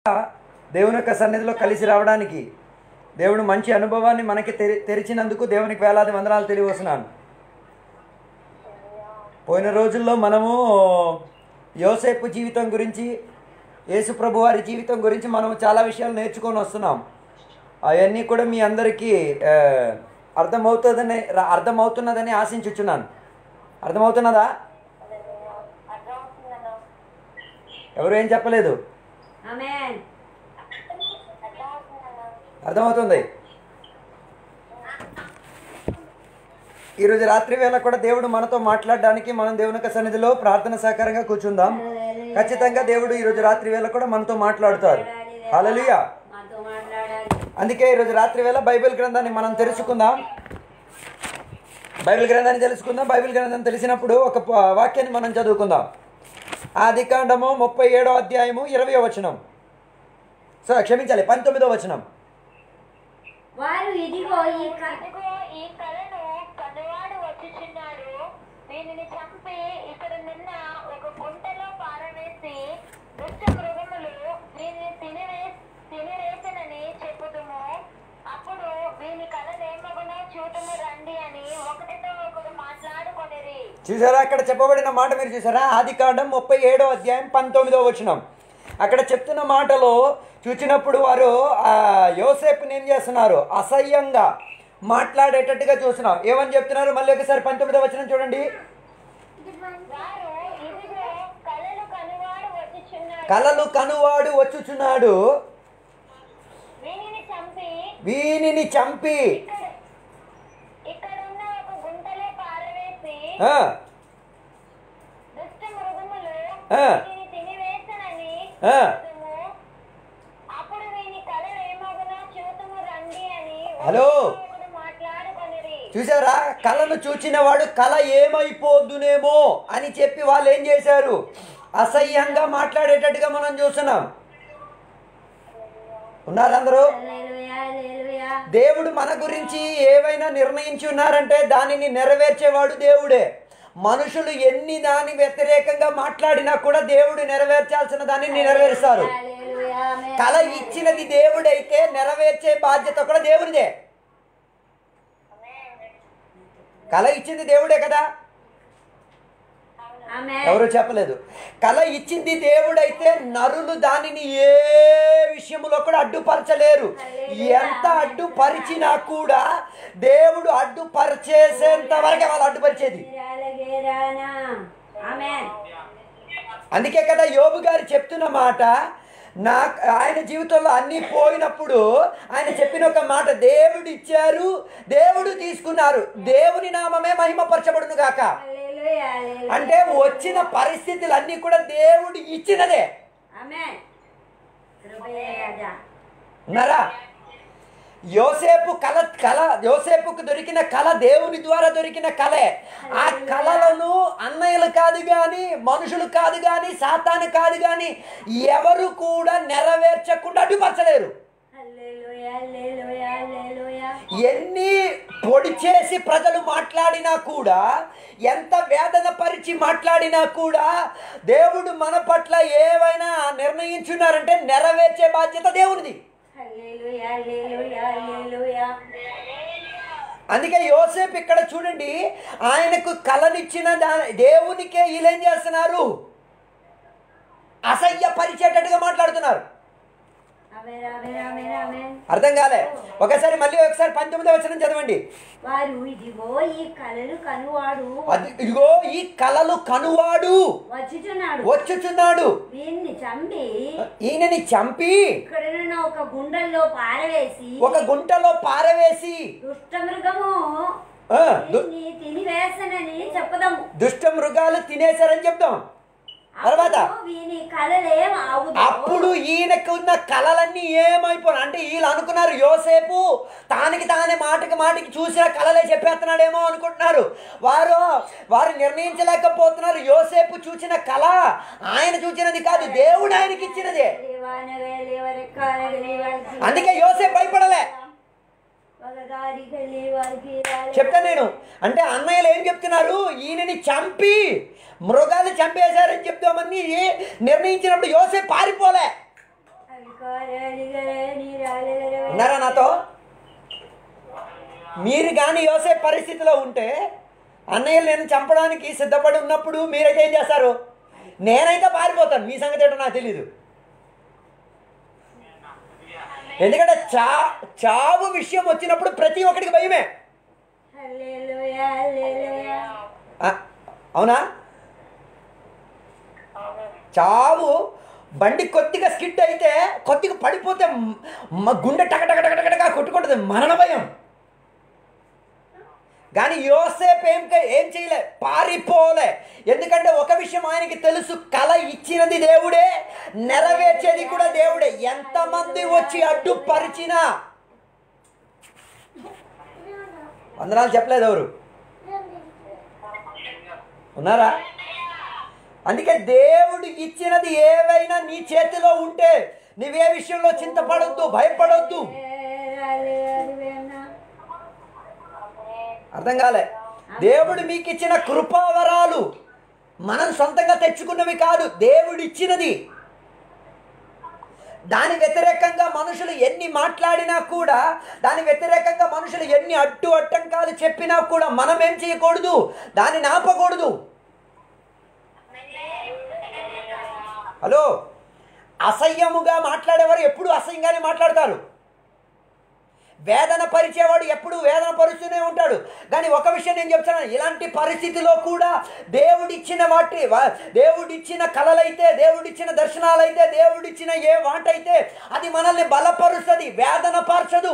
దేవుని యొక్క సన్నిధిలో కలిసి రావడానికి దేవుడు మంచి అనుభవాన్ని మనకి తెరి తెరిచినందుకు దేవునికి వేలాది వందనాలు తెలియవస్తున్నాను పోయిన రోజుల్లో మనము యోసేపు జీవితం గురించి యేసుప్రభు వారి జీవితం గురించి మనం చాలా విషయాలు నేర్చుకొని వస్తున్నాం అవన్నీ కూడా మీ అందరికీ ఆ, అర్థమవుతుందని రా- అర్థమవుతున్నదని ఆశించుచున్నాను అర్థమవుతున్నదా ఎవరు ఏం చెప్పలేదు ఆమేన్ అర్థమవుతుంది ఈరోజు రాత్రి వేళ కూడా దేవుడు మనతో మాట్లాడడానికి మనం దేవుని యొక్క సన్నిధిలో ప్రార్థన సహకారంగా కూర్చుందాం ఖచ్చితంగా దేవుడు ఈరోజు రాత్రి వేళ కూడా మనతో మాట్లాడుతారు హల్లెలూయా మాతో మాట్లాడాలి అందుకే ఈరోజు రాత్రి వేళ బైబిల్ గ్రంథాన్ని మనం తెలుసుకుందాం బైబిల్ గ్రంథాన్ని తెలుసుకుందాం బైబిల్ గ్రంథం తెలిసినప్పుడు ఒక ప- వాక్యాన్ని మనం చదువుకుందాం ఆది కాండము ముప్పై ఏడో అధ్యాయము ఇరవై వచనం సో క్షమించాలి పంతొమ్మిదో వచనం వారు ఇదిగో ఈ క- ఇదిగో ఈ కళను కనువాడు వచ్చుచున్నాడు దీనిని చంపి ఇక్కడ నిన్న ఒక గుంటలో పారవేసి దుష్ట మృగములు దీనిని తినివే తినివేసనని చెప్పుదుము అప్పుడు వీని కళలేమగునో చూతుము రండి అని ఒకటితో ఒకడు మాట్లాడుకొనిరి చూసారా అక్కడ చెప్పబడిన మాట మీరు చూసారా ఆది కాండం ముప్పై ఏడో అధ్యాయం పంతొమ్మిదో వచనం అక్కడ చెప్తున్న మాటలో చూచినప్పుడు వారు ఆ యోసేపుని ఏం చేస్తున్నారు అసహ్యంగా మాట్లాడేటట్టుగా చూస్తున్నాం ఏమని చెప్తున్నారు మళ్ళీ ఒకసారి పంతొమ్మిదో వచనం చూడండి వారు ఇదిగో కళలు కనువాడు వచ్చుచున్నాడు కలలు కనువాడు వచ్చుచున్నాడు వీనిని చంపి వీనిని చంపి ఇక్కడ ఇక్కడున్న ఒక గుంటలో పారవేసి ఆ, దుష్ట మృగములు ఆ. వీనిని తినివేసనని ఆ. చెప్పుదుము. అప్పుడు వీని కళలు ఏమగునో చూతుము రండి అని హలో. ఒకడు మాట్లాడుకొనిరి చూసారా కళను చూచిన వాడు కళ ఏమైపోద్దునేమో అని చెప్పి వాళ్ళు ఏం చేశారు అసహ్యంగా మాట్లాడేటట్టుగా మనం చూస్తున్నాం ఉన్నారు అందరూ హల్లెలూయా, హల్లెలూయా. దేవుడు మన గురించి ఏవైనా నిర్ణయించి ఉన్నారంటే దానిని నెరవేర్చేవాడు దేవుడే మనుషులు ఎన్ని దాని వ్యతిరేకంగా మాట్లాడినా కూడా దేవుడు నెరవేర్చాల్సిన దానిని నెరవేరుస్తారు హల్లెలూయా, ఆమేన్. కళ ఇచ్చినది దేవుడైతే నెరవేర్చే బాధ్యత కూడా దేవుడిదే కళ ఇచ్చింది దేవుడే కదా ఆమేన్. ఎవరు చెప్పలేదు కళ ఇచ్చింది దేవుడైతే నరులు దానిని ఏ విషయంలో కూడా అడ్డుపరచలేరు ఎంత అడ్డుపరిచినా కూడా దేవుడు అడ్డుపరిచేసేంత వరకే వాళ్ళు అడ్డుపరిచేది అలాగే రానా. ఆమేన్. అందుకే కదా యోబు గారు చెప్తున్న మాట నా ఆయన జీవితంలో అన్నీ పోయినప్పుడు ఆయన చెప్పిన ఒక మాట దేవుడు ఇచ్చారు దేవుడు తీసుకున్నారు దేవుని నామమే మహిమపరచబడును గాక హల్లెలూయా, హల్లెలూయా. అంటే వచ్చిన పరిస్థితులన్నీ కూడా దేవుడు ఇచ్చినదే ఆమేన్. కృపయే రాజా. ఉన్నారా యోసేపు కళ కళ యోసేపుకు దొరికిన కళ దేవుని ద్వారా దొరికిన కళే ఆ కళలను అన్నయ్యలు కాదు కానీ మనుషులు కాదు కానీ సాతాను కాదు కానీ ఎవరు కూడా నెరవేర్చకుండా అడ్డుపరచలేరు హల్లెలూయా, హల్లెలూయా, హల్లెలూయా. ఎన్ని పొడి చేసి ప్రజలు మాట్లాడినా కూడా ఎంత వేదన పరిచి మాట్లాడినా కూడా దేవుడు మన పట్ల ఏవైనా నిర్ణయించున్నారంటే నెరవేర్చే బాధ్యత దేవునిది హల్లెలూయా, హల్లెలూయా, హల్లెలూయా. అందుకే యోసేపు ఇక్కడ చూడండి ఆయనకు కలనిచ్చిన దా దేవునికే వీళ్ళేం చేస్తున్నారు అసహ్యపరిచేటట్టుగా మాట్లాడుతున్నారు ఆమేన్, ఆమేన్, ఆమేన్, ఆమేన్. అర్థం కాలే ఒకసారి మళ్ళీ ఒకసారి పంతొమ్మిదో వచనం చదవండి వారు ఇదిగో ఈ కళలు కనువాడు అది ఇదిగో ఈ కలలు కనువాడు వచ్చుచున్నాడు వచ్చుచున్నాడు వీరిని చంపి ఈయనని చంపి ఇక్కడున్న ఒక గుండెల్లో పారవేసి ఒక గుంటలో పారవేసి దుష్ట మృగము ఆ, దు- దీన్ని తినివేసనని చెప్పదము దుష్ట మృగాలు తినేశారని చెప్తాం తర్వాత అప్పుడు వీని కలలేం ఆగుదు అప్పుడు ఈయనకు ఉన్న కళలన్నీ ఏమైపోయినా అంటే వీళ్ళు అనుకున్నారు యోసేపు తానికి తానే మాటకి మాటకి చూసిన కళలే చెప్పేస్తున్నాడేమో అనుకుంటున్నారు వారు వారు నిర్ణయించలేకపోతున్నారు యోసేపు చూసిన కళ ఆయన చూసినది కాదు దేవుడు ఆయనకి ఇచ్చినదే లేవానవే లేవరెక్కాలే లేవాల్సి అందుకే యోసేపు భయపడలే ఒకదారికి లేవారికి రాలే. చెప్తా నేను అంటే అన్నయ్యలు ఏం చెప్తున్నారు ఈయనని చంపి మృగాలు చంపేశారని చెప్తామని నిర్ణయించినప్పుడు యోసేపు పారిపోలే అవి ఉన్నారా నాతో మీరు కానీ యోసే పరిస్థితిలో ఉంటే అన్నయ్య నేను చంపడానికి సిద్ధపడి ఉన్నప్పుడు మీరైతే ఏం చేస్తారు నేనైతే పారిపోతాను మీ సంగతి ఏంటో నాకు తెలీదు ఎందుకంటే చా చావు విషయం వచ్చినప్పుడు ప్రతి ఒక్కడికి భయమే ఆ, అవునా చావు బండి కొద్దిగా స్కిట్ అయితే కొద్దిగా పడిపోతే మ- మ గుండె టక టక టక టక టక కొట్టుకుంటుంది మరణ భయం కానీ యోసేపు ఏం క- ఏం చేయలే పారిపోలే ఎందుకంటే ఒక విషయం ఆయనకి తెలుసు కళ ఇచ్చినది దేవుడే నెరవేర్చేది కూడా దేవుడే ఎంతమంది వచ్చి అడ్డుపరిచినా వందనాలు చెప్పలేదు ఎవరు ఉన్నారా అందుకే దేవుడు ఇచ్చినది ఏవైనా నీ చేతిలో ఉంటే నువ్వే విషయంలో చింతపడొద్దు భయపడొద్దు అర్థం కాలే దేవుడు మీకు ఇచ్చిన కృపావరాలు మనం సొంతంగా తెచ్చుకున్నవి కాదు దేవుడు ఇచ్చినది దాని వ్యతిరేకంగా మనుషులు ఎన్ని మాట్లాడినా కూడా దాని వ్యతిరేకంగా మనుషులు ఎన్ని అడ్డు అట్టంకాలు చెప్పినా కూడా మనం ఏం చేయకూడదు దాన్ని ఆపకూడదు హలో అసహ్యముగా మాట్లాడేవారు ఎప్పుడు అసహ్యంగానే మాట్లాడతారు వేదన పరిచేవాడు ఎప్పుడు వేదన పరుస్తూనే ఉంటాడు కానీ ఒక విషయం నేను చెప్తున్నాను ఇలాంటి పరిస్థితిలో కూడా దేవుడిచ్చిన వాటి వా- దేవుడిచ్చిన కళలైతే దేవుడిచ్చిన దర్శనాలైతే దేవుడిచ్చిన ఏ వాట అయితే అది మనల్ని బలపరుస్తుంది వేదన పరచదు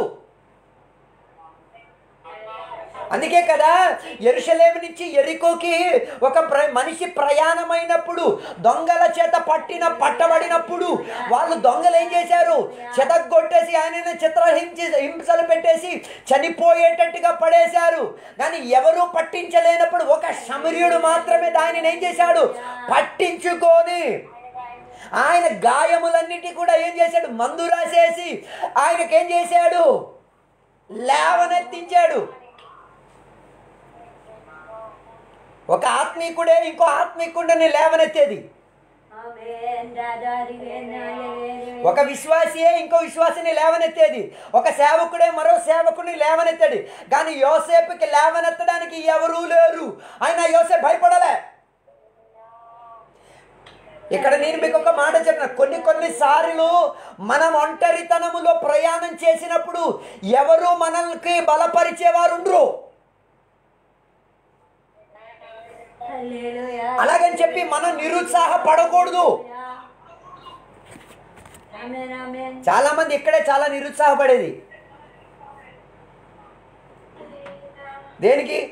అందుకే కదా ఎరుషలేము నుంచి ఎరికోకి ఒక ప్ర మనిషి ప్రయాణమైనప్పుడు దొంగల చేత పట్టిన పట్టబడినప్పుడు వాళ్ళు దొంగలు ఏం చేశారు చెదగొట్టేసి ఆయనని చిత్రహింసి హింసలు పెట్టేసి చనిపోయేటట్టుగా పడేశారు కానీ ఎవరు పట్టించలేనప్పుడు ఒక శమర్యుడు మాత్రమే దానిని ఏం చేశాడు పట్టించుకొని ఆయన గాయములన్నిటి కూడా ఏం చేశాడు మందు రాసేసి ఆయనకేం చేశాడు లేవనెత్తించాడు ఒక ఆత్మీకుడే ఇంకో ఆత్మీకుడిని లేవనెత్తేది ఒక విశ్వాసియే ఇంకో విశ్వాసిని లేవనెత్తేది ఒక సేవకుడే మరో సేవకుని లేవనెత్తాడు కానీ యోసేపుకి లేవనెత్తడానికి ఎవరూ లేరు ఆయన యోసేపు భయపడలే ఇక్కడ నేను మీకు ఒక మాట చెప్పిన కొన్ని కొన్ని సార్లు మనం ఒంటరితనములో ప్రయాణం చేసినప్పుడు ఎవరు మనల్ని బలపరిచేవారు ఉండరు అలాగని చెప్పి మనం నిరుత్సాహపడకూడదు చాలా మంది ఇక్కడే చాలా నిరుత్సాహపడేది దేనికి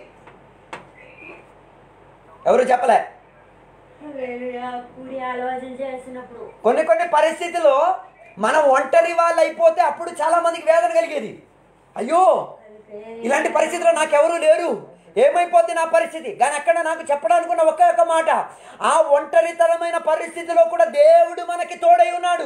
ఎవరు చెప్పలే కూడి ఆలోచన చేసినప్పుడు కొన్ని కొన్ని పరిస్థితుల్లో మనం ఒంటరి వాళ్ళు అయిపోతే అప్పుడు చాలా మందికి వేదన కలిగేది అయ్యో ఇలాంటి పరిస్థితిలో నాకెవరూ లేరు ఏమైపోద్ది నా పరిస్థితి కానీ అక్కడ నాకు చెప్పడానికి ఉన్న ఒకే ఒక మాట ఆ ఒంటరితనమైన పరిస్థితిలో కూడా దేవుడు మనకి తోడై ఉన్నాడు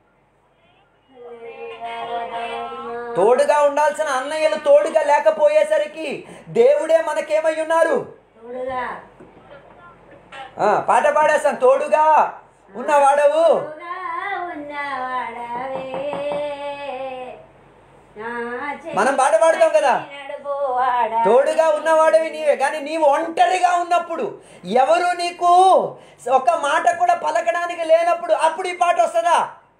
తోడుగా ఉండాల్సిన అన్నయ్యలు తోడుగా లేకపోయేసరికి దేవుడే మనకేమై ఉన్నారు తోడుగా ఆ, పాట పాడేస్తాను తోడుగా ఉన్నవాడవు తోడుగా ఉన్నవాడవే నా చెయ్యి మనం పాట పాడతాం కదా నడుపువాడవే. తోడుగా ఉన్నవాడివి నీవే కానీ నీవు ఒంటరిగా ఉన్నప్పుడు ఎవరు నీకు ఒక మాట కూడా పలకడానికి లేనప్పుడు అప్పుడు ఈ పాట వస్తుందా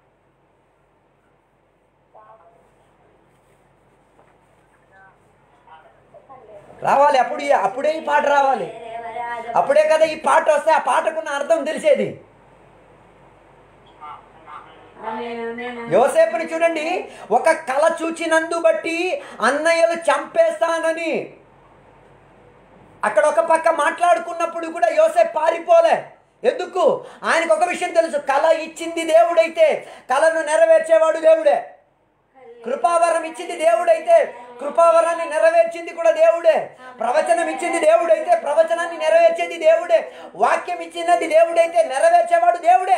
రావాలి అప్పుడు ఈ- అప్పుడే ఈ పాట రావాలి దేవరాజ అప్పుడే కదా ఈ పాట వస్తే ఆ పాటకున్న అర్థం తెలిసేది ఆమేన్, ఆమేన్, ఆమేన్. యోసేపుని చూడండి ఒక కళ చూచినందు బట్టి అన్నయ్యలు చంపేస్తానని అక్కడ ఒక పక్క మాట్లాడుకున్నప్పుడు కూడా యోసేపు పారిపోలే ఎందుకు ఆయనకు ఒక విషయం తెలుసు కళ ఇచ్చింది దేవుడైతే కళను నెరవేర్చేవాడు దేవుడే కృపావరం ఇచ్చింది దేవుడైతే కృపావరాన్ని నెరవేర్చింది కూడా దేవుడే ప్రవచనం ఇచ్చింది దేవుడైతే ప్రవచనాన్ని నెరవేర్చేది దేవుడే వాక్యం ఇచ్చినది దేవుడైతే నెరవేర్చేవాడు దేవుడే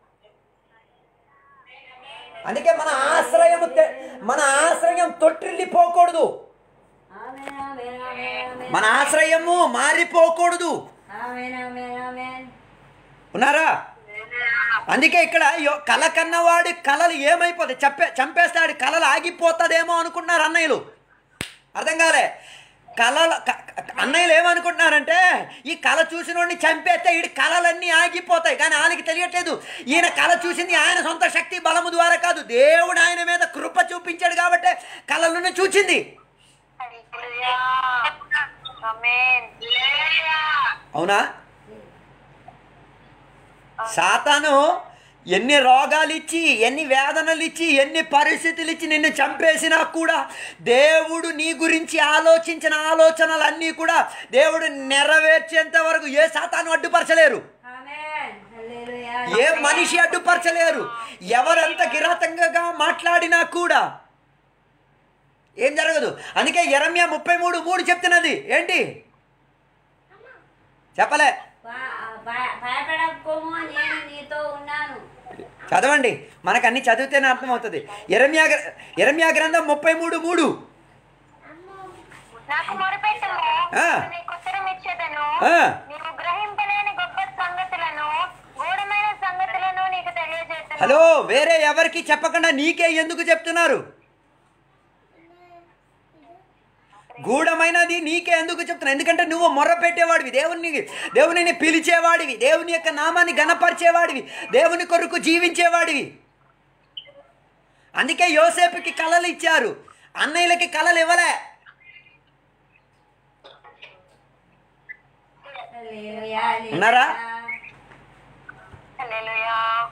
అందుకే మన ఆశ్రయం తె- మన ఆశ్రయం తొట్టిల్లిపోకూడదు ఆమేన్, ఆమేన్, ఆమేన్, ఆమేన్. మన ఆశ్రయము మారిపోకూడదు ఆమేన్, ఆమేన్, ఆమేన్. ఉన్నారా అందుకే ఇక్కడ యో- కల కన్నవాడి కళలు ఏమైపోతాయి చంపే చంపేస్తాడు కళలు ఆగిపోతుందేమో అనుకుంటున్నారు అన్నయ్యలు అర్థం కాలే కళలు క- క- అన్నయ్యలు ఏమనుకుంటున్నారంటే ఈ కళ చూసినోడిని చంపేస్తే ఈ కళలన్నీ ఆగిపోతాయి కానీ ఆయనకి తెలియట్లేదు ఈయన కళ చూసింది ఆయన సొంత శక్తి బలము ద్వారా కాదు దేవుడు ఆయన మీద కృప చూపించాడు కాబట్టి కళలను చూచింది అవునా సాతాను ఎన్ని రోగాలు ఇచ్చి ఎన్ని వేదనలు ఇచ్చి ఎన్ని పరిస్థితులు ఇచ్చి నిన్ను చంపేసినా కూడా దేవుడు నీ గురించి ఆలోచించిన ఆలోచనలన్నీ కూడా దేవుడు నెరవేర్చేంత వరకు ఏ సాతాను అడ్డుపరచలేరు ఆమేన్ హల్లెలూయా ఏ మనిషి అడ్డుపరచలేరు ఎవరెంత కిరాతంగా మాట్లాడినా కూడా ఏం జరగదు అందుకే ఎరమ్య ముప్పై మూడు మూడు చెప్తున్నది ఏంటి చెప్పలే భ- భ- భయపడకోము నేను నీతో ఉన్నాను చదవండి మనకు అన్ని చదివితేనే అర్థమవుతుంది ఎరమ్యా గ్ర- ఎరమ్యా గ్రంథం ముప్పై మూడు మూడు నాకు మొరపెట్టము ఆ. నీకు ఉత్తరం ఇచ్చేదను ఆ. నీవు గ్రహింపలేని గొప్ప సంగతులను గూఢమైన సంగతులను నీకు తెలియజేస్తాను హలో వేరే ఎవరికి చెప్పకుండా నీకే ఎందుకు చెప్తున్నారు గూఢమైనది నీకే ఎందుకు చెప్తున్నా ఎందుకంటే నువ్వు మొర్ర పెట్టేవాడివి దేవుని దేవునిని పిలిచేవాడివి దేవుని యొక్క నామాన్ని గణపరిచేవాడివి దేవుని కొరకు జీవించేవాడివి అందుకే యోసేపుకి కళలు ఇచ్చారు అన్నయ్యలకి కళలు ఇవ్వలే హల్లెలూయా ఉన్నారా? హల్లెలూయా.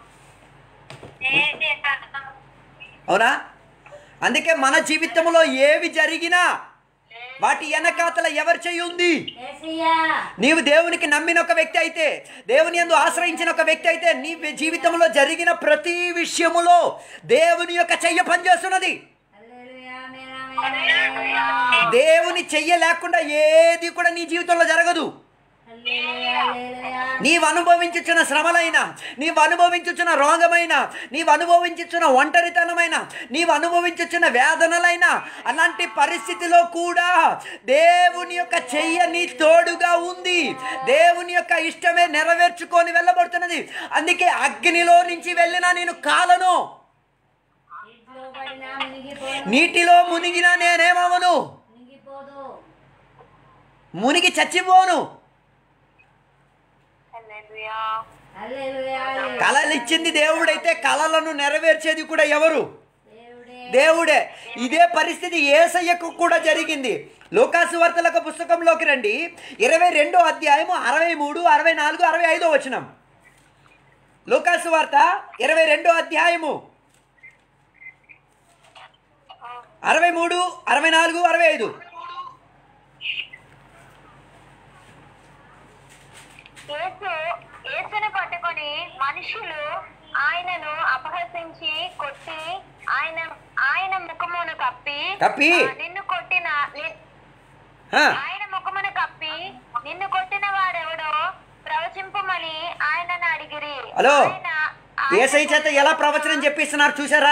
అవునా అందుకే మన జీవితంలో ఏవి జరిగినా వాటి వెనకాతల ఎవరి చెయ్యి ఉంది యేసయ్యా నీవు దేవునికి నమ్మిన ఒక వ్యక్తి అయితే దేవుని యందు ఆశ్రయించిన ఒక వ్యక్తి అయితే నీ జీవితంలో జరిగిన ప్రతి విషయములో దేవుని యొక్క చెయ్య పనిచేస్తున్నది హల్లెలూయా ఆమేన్ ఆమేన్ ఆమేన్ దేవుని చెయ్య లేకుండా ఏది కూడా నీ జీవితంలో జరగదు హల్లెలూయా హల్లెలూయా నీవు అనుభవించుచున్న శ్రమలైన నీవు అనుభవించుచున్న రోగమైన నీవు అనుభవించుచున్న ఒంటరితనమైన నీవు అనుభవించుచున్న వేదనలైన అలాంటి పరిస్థితిలో కూడా దేవుని యొక్క చెయ్య నీ తోడుగా ఉంది దేవుని యొక్క ఇష్టమే నెరవేర్చుకొని వెళ్ళబడుతున్నది అందుకే అగ్నిలో నుంచి వెళ్ళినా నేను కాలను ఇంట్లో పడినా మునిగిపోను నీటిలో మునిగినా నేనేమవను మునిగిపోదు మునిగి చచ్చిపోను హల్లెలూయా. హల్లెలూయా కళలు ఇచ్చింది దేవుడైతే కళలను నెరవేర్చేది కూడా ఎవరు దేవుడే దేవుడే ఇదే పరిస్థితి ఏసయ్యకు కూడా జరిగింది లోకాసు వార్తలకు పుస్తకంలోకి రండి ఇరవై రెండో అధ్యాయము అరవై మూడు అరవై నాలుగు అరవై ఐదో వచనం లోకాసు వార్త ఇరవై రెండో అధ్యాయము అరవై మూడు అరవై నాలుగు అరవై ఐదు యేసు యేసును పట్టుకొని మనుషులు ఆయనను అపహసించి కొట్టి ఆయన ఆయన ముఖమును కప్పి కప్పి? ఆ, నిన్ను కొట్టిన ని- ఆ, ఆయన ముఖమును కప్పి నిన్ను కొట్టిన వాడెవడో ప్రవచింపమని ఆయనను అడిగిరి హలో ఆయన ఏసై చేత ఎలా ప్రవచనం చెప్పిస్తున్నారు చూసారా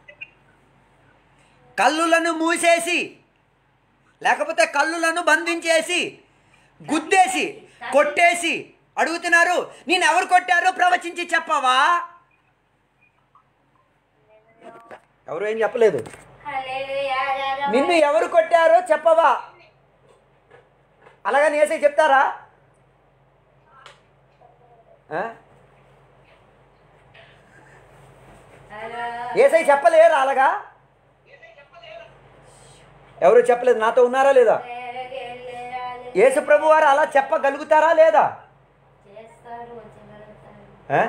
కళ్ళులను మూసేసి లేకపోతే కళ్ళులను బంధించేసి గుద్దేసి కొట్టేసి అడుగుతున్నారు నేను ఎవరు కొట్టారో ప్రవచించి చెప్పవా ఎవరు ఏం చెప్పలేదు హల్లెలూయా హల్లెలూయా. నిన్ను ఎవరు కొట్టారో చెప్పవా అలాగని ఏసై చెప్తారా ఆ? హల్లెలూయా. ఏసై చెప్పలేరు అలాగా ఎవరు చెప్పలేదు నాతో ఉన్నారా లేదా హల్లెలూయా. యేసు ప్రభు వారు అలా చెప్పగలుగుతారా లేదా చేస్తారు చేయగలుగుతారు. ఆ?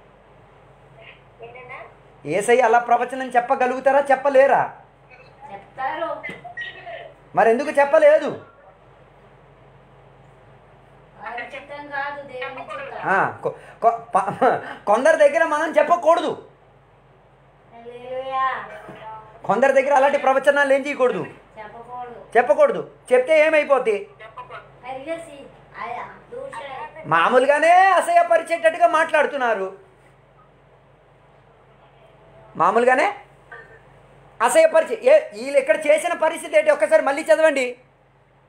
ఏసై అలా ప్రవచనం చెప్పగలుగుతారా చెప్పలేరా చెప్తారు మరి ఎందుకు చెప్పలేదు వారి చిత్తం కాదు దేవుని చిత్తం ఆ, కొ- కొ- ప- కొందరి దగ్గర మనం చెప్పకూడదు హల్లెలూయా. కొందరి దగ్గర అలాంటి ప్రవచనాలు ఏం చేయకూడదు చెప్పకూడదు చెప్పకూడదు చెప్తే ఏమైపోద్ది పరిగెసి ఆయా దూషణ మామూలుగానే అసహ్యపరిచేటట్టుగా మాట్లాడుతున్నారు మామూలుగానే అసహ్యపరిచి ఏ వీళ్ళు ఇక్కడ చేసిన పరిస్థితి ఏంటి ఒక్కసారి మళ్ళీ చదవండి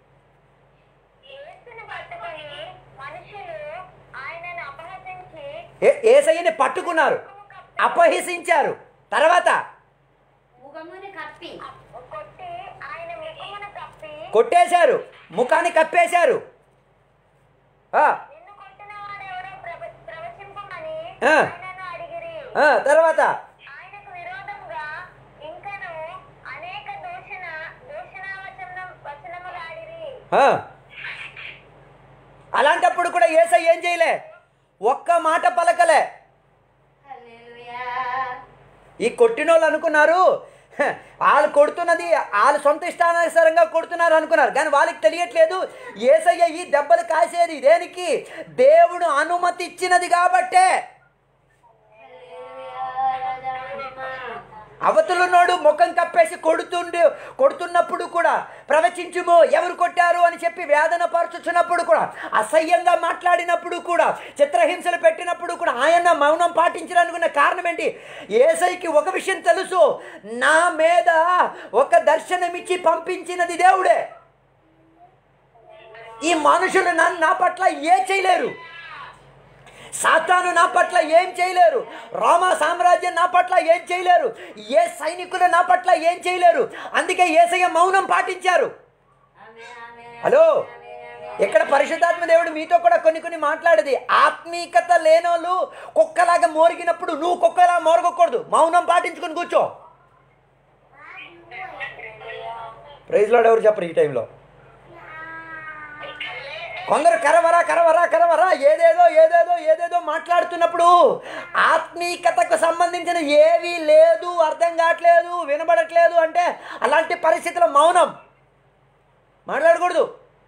యేసును పట్టుకొని మనుషులు ఆయనను అపహసించి ఏ ఏసయ్యని పట్టుకున్నారు అపహసించారు తర్వాత ముఖముని కప్పి కొట్టి ఆయన ముఖమును కప్పి కొట్టేశారు ముఖాన్ని కప్పేశారు ఆ, నిన్ను కొట్టిన వాడెవడో ప్రవ- ప్రవచింపమని ఆ. ఆయనను అడిగిరి ఆ, తర్వాత ఆయనకు విరోధముగా ఇంకను అనేక దూషణ దూషణావచనం వచనములాడిరి ఆ. అలాంటప్పుడు కూడా ఏసై ఏం చేయలే ఒక్క మాట పలకలే హల్లెలూయా ఈ కొట్టినోళ్ళు అనుకున్నారు "హ, వాళ్ళు కొడుతున్నది వాళ్ళు సొంత ఇష్టానుసారంగా కొడుతున్నారు అనుకున్నారు కానీ వాళ్ళకి తెలియట్లేదు ఏసయ్య ఈ దెబ్బలు కాసేది దేనికి దేవుడు అనుమతి ఇచ్చినది కాబట్టే హల్లెలూయా రాజా మహిమ అవతలున్నోడు ముఖం కప్పేసి కొడుతుండి కొడుతున్నప్పుడు కూడా ప్రవచించుము ఎవరు కొట్టారు అని చెప్పి వేదన పరుచుచున్నప్పుడు కూడా అసహ్యంగా మాట్లాడినప్పుడు కూడా చిత్రహింసలు పెట్టినప్పుడు కూడా ఆయన మౌనం పాటించడానికి ఉన్న కారణం ఏంటి ఏసైకి ఒక విషయం తెలుసు నా మీద ఒక దర్శనమిచ్చి పంపించినది దేవుడే ఈ మనుషులు నన్ను నా పట్ల ఏ చేయలేరు సాతాను నా పట్ల ఏం చేయలేరు రోమా సామ్రాజ్యం నా పట్ల ఏం చేయలేరు ఏ సైనికులు నా పట్ల ఏం చేయలేరు అందుకే ఏసయ్య మౌనం పాటించారు ఆమేన్ ఆమేన్ హలో ఇక్కడ పరిశుద్ధాత్మ దేవుడు మీతో కూడా కొన్ని కొన్ని మాట్లాడేది ఆత్మీకత లేనోళ్ళు కుక్కలాగా మోరిగినప్పుడు నువ్వు కుక్కలా మోరగకూడదు మౌనం పాటించుకొని కూర్చో ప్రైజ్లో ఎవరు చెప్పరు ఈ టైంలో కొందరు కరవరా కరవరా కరవరా ఏదేదో ఏదేదో ఏదేదో మాట్లాడుతున్నప్పుడు ఆత్మీకతకు సంబంధించిన ఏవీ లేదు అర్థం కావట్లేదు వినబడట్లేదు అంటే అలాంటి పరిస్థితుల్లో మౌనం మాట్లాడకూడదు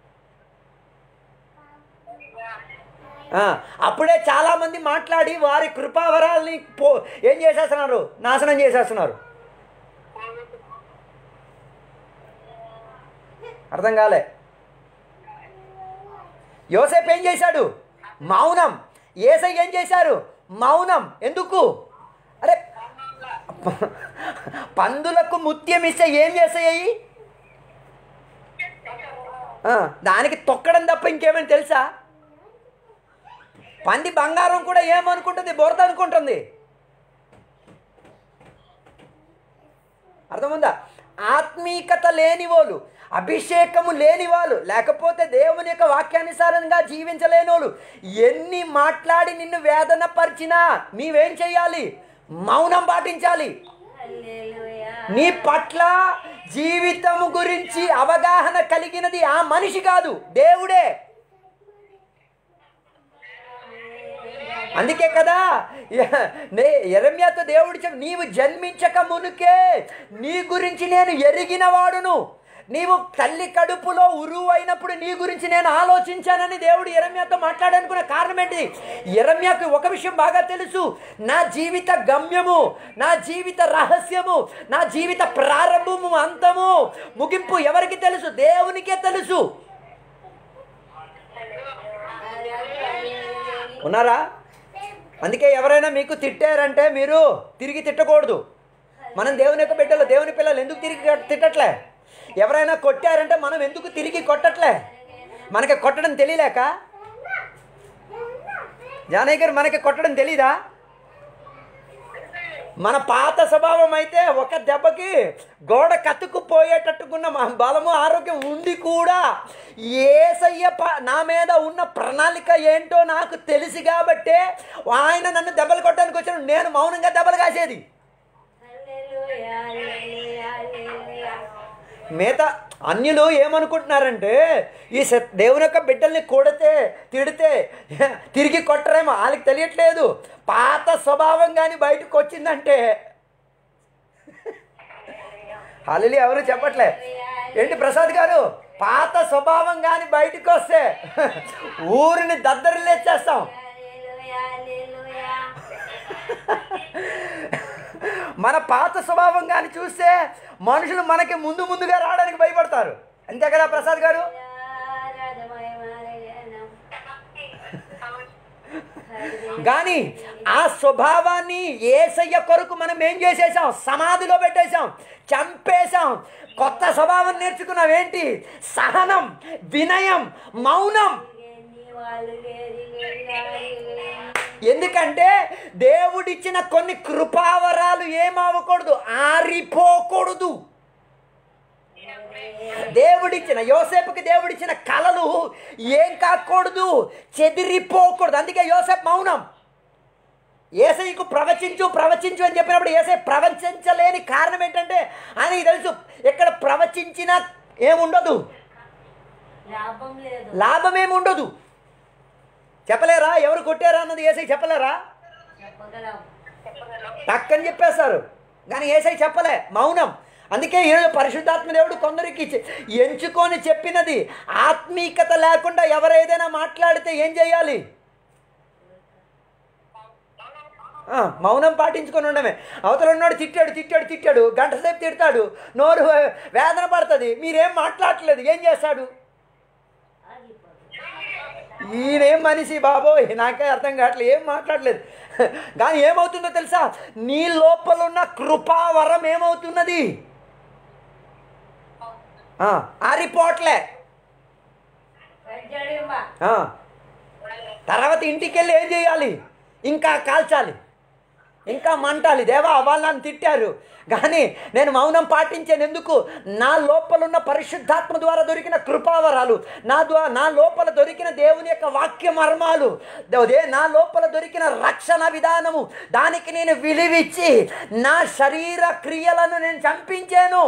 ఆ, అప్పుడే చాలామంది మాట్లాడి వారి కృపావరాల్ని పో ఏం చేసేస్తున్నారు నాశనం చేసేస్తున్నారు అర్థం కాలే యోసేపు ఏం చేశాడు మౌనం ఏసై ఏం చేశారు మౌనం ఎందుకు అరే ప- పందులకు ముత్యం ఇస్తే ఏం చేసాయి దానికి తొక్కడం తప్ప ఇంకేమైనా తెలుసా పంది బంగారం కూడా ఏమనుకుంటుంది బురద అనుకుంటుంది అర్థముందా ఆత్మీకత లేని వాళ్ళు అభిషేకము లేని వాళ్ళు లేకపోతే దేవుని యొక్క వాక్యానుసారంగా జీవించలేని వాళ్ళు ఎన్ని మాట్లాడి నిన్ను వేదన పరిచినా నీవేం చేయాలి మౌనం పాటించాలి హల్లెలూయా నీ పట్ల జీవితము గురించి అవగాహన కలిగినది ఆ మనిషి కాదు దేవుడే అందుకే కదా య- నే ఎరమ్యాతో దేవుడు చెప్ప నీవు జన్మించక మునుకే నీ గురించి నేను ఎరిగిన వాడును నీవు తల్లి కడుపులో ఉరువు అయినప్పుడు నీ గురించి నేను ఆలోచించానని దేవుడు ఎరమ్యాతో మాట్లాడనుకున్న కారణం ఏంటి ఎరమ్యాకు ఒక విషయం బాగా తెలుసు నా జీవిత గమ్యము నా జీవిత రహస్యము నా జీవిత ప్రారంభము అంతము ముగింపు ఎవరికి తెలుసు దేవునికే తెలుసు ఉన్నారా అందుకే ఎవరైనా మీకు తిట్టారంటే మీరు తిరిగి తిట్టకూడదు మనం దేవుని యొక్క బిడ్డలు దేవుని పిల్లలు ఎందుకు తిరిగి తిట్టట్లే ఎవరైనా కొట్టారంటే మనం ఎందుకు తిరిగి కొట్టట్లే మనకి కొట్టడం తెలియలేక జానయ్య గారు మనకి కొట్టడం తెలీదా మన పాత స్వభావం అయితే ఒక దెబ్బకి గోడ కతుక్కుపోయేటట్టుకున్న మా బలము ఆరోగ్యం ఉండి కూడా ఏసయ్య ప నా మీద ఉన్న ప్రణాళిక ఏంటో నాకు తెలిసి కాబట్టే ఆయన నన్ను దెబ్బలు కొట్టడానికి వచ్చాను నేను మౌనంగా దెబ్బలు కాసేది హల్లెలూయా హల్లెలూయా హల్లెలూయా మిగతా అన్యులు ఏమనుకుంటున్నారంటే ఈ స- దేవుని యొక్క బిడ్డల్ని కొడితే తిడితే తిరిగి కొట్టరేమో వాళ్ళకి తెలియట్లేదు పాత స్వభావం కానీ బయటకు వచ్చిందంటే హాలిలి ఎవరు చెప్పట్లే ఏంటి ప్రసాద్ గారు పాత స్వభావం కానీ బయటకు వస్తే ఊరిని దద్దరిలేచేస్తాం హల్లెలూయా హల్లెలూయా మన పాత స్వభావం కానీ చూస్తే మనుషులు మనకి ముందు ముందుగా రావడానికి భయపడతారు అంతే కదా ప్రసాద్ గారు కానీ ఆ స్వభావాన్ని ఏసయ్య కొరకు మనం ఏం చేసేసాం సమాధిలో పెట్టేశాం చంపేశాం కొత్త స్వభావం నేర్చుకున్నాం ఏంటి సహనం వినయం మౌనం వాళ్ళు లేరు, లేరు, లేరు. ఎందుకంటే దేవుడిచ్చిన కొన్ని కృపావరాలు ఏమవ్వకూడదు ఆరిపోకూడదు దేవుడిచ్చిన యోసేపుకి దేవుడిచ్చిన కళలు ఏం కాకూడదు చెదిరిపోకూడదు అందుకే యోసేపు మౌనం ఏసైకు ప్రవచించు ప్రవచించు అని చెప్పినప్పుడు ఏసై ప్రవచించలేని కారణం ఏంటంటే ఆయనకి తెలుసు ఇక్కడ ప్రవచించినా ఏముండదు లాభం లేదు లాభం ఏమి ఉండదు చెప్పలేరా ఎవరు కొట్టారా అన్నది ఏసై చెప్పలేరా చెప్పగలం టక్కని చెప్పేస్తారు కానీ ఏసై చెప్పలే మౌనం అందుకే ఈరోజు పరిశుద్ధాత్మ దేవుడు కొందరికి చె- ఎంచుకొని చెప్పినది ఆత్మీకత లేకుండా ఎవరేదైనా మాట్లాడితే ఏం చేయాలి ఆ, మౌనం పాటించుకొని ఉండమే అవతల ఉన్నాడు తిట్టాడు తిట్టాడు తిట్టాడు గంట సేపు తిడతాడు నోరు వే- వేదన పడుతుంది మీరేం మాట్లాడట్లేదు ఏం చేస్తాడు ఆగిపోతుంది ఈయనేం మనిషి బాబోయ్ నాకే అర్థం కావట్లేదు ఏం మాట్లాడలేదు కానీ ఏమవుతుందో తెలుసా నీ లోపల ఉన్న కృపావరం ఏమవుతున్నది ఆ, ఆరిపోవట్లే పెంచడింబ ఆ. తర్వాత ఇంటికి వెళ్ళి ఏం చేయాలి ఇంకా కాల్చాలి ఇంకా మంటాలి దేవా వాళ్ళు నన్ను తిట్టారు కానీ నేను మౌనం పాటించాను ఎందుకు నా లోపల ఉన్న పరిశుద్ధాత్మ ద్వారా దొరికిన కృపావరాలు నా ద్వారా నా లోపల దొరికిన దేవుని యొక్క వాక్య మర్మాలు అదే నా లోపల దొరికిన రక్షణ విధానము దానికి నేను విలువిచ్చి నా శరీర క్రియలను నేను చంపించాను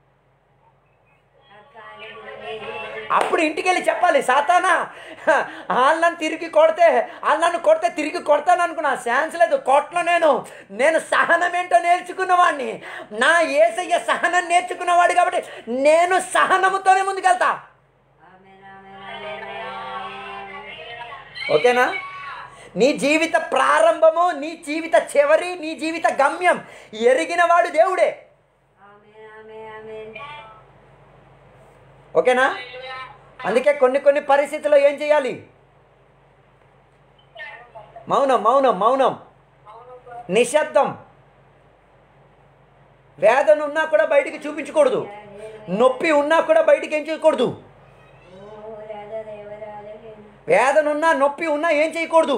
అప్పుడు ఇంటికి వెళ్ళి చెప్పాలి సాతానా వాళ్ళని తిరిగి కొడితే వాళ్ళని కొడితే తిరిగి కొడతాను అనుకున్నా ఛాన్స్ లేదు కొట్ల నేను నేను సహనం ఏంటో నేర్చుకున్నవాడిని నా ఏసయ్య సహనం నేర్చుకున్నవాడు కాబట్టి నేను సహనముతోనే ముందుకెళ్తా ఆమేన్, ఆమేన్, ఆమేన్. ఓకేనా నీ జీవిత ప్రారంభము నీ జీవిత చివరి నీ జీవిత గమ్యం ఎరిగినవాడు దేవుడే ఆమేన్, ఆమేన్, ఆమేన్. ఓకేనా అందుకే కొన్ని కొన్ని పరిస్థితుల్లో ఏం చేయాలి మౌనం మౌనం మౌనం నిశ్శబ్దం వేదన ఉన్నా కూడా బయటికి చూపించకూడదు నొప్పి ఉన్నా కూడా బయటికి ఏం చేయకూడదు ఓ రాధా దేవరాధే. వేదన ఉన్నా నొప్పి ఉన్నా ఏం చేయకూడదు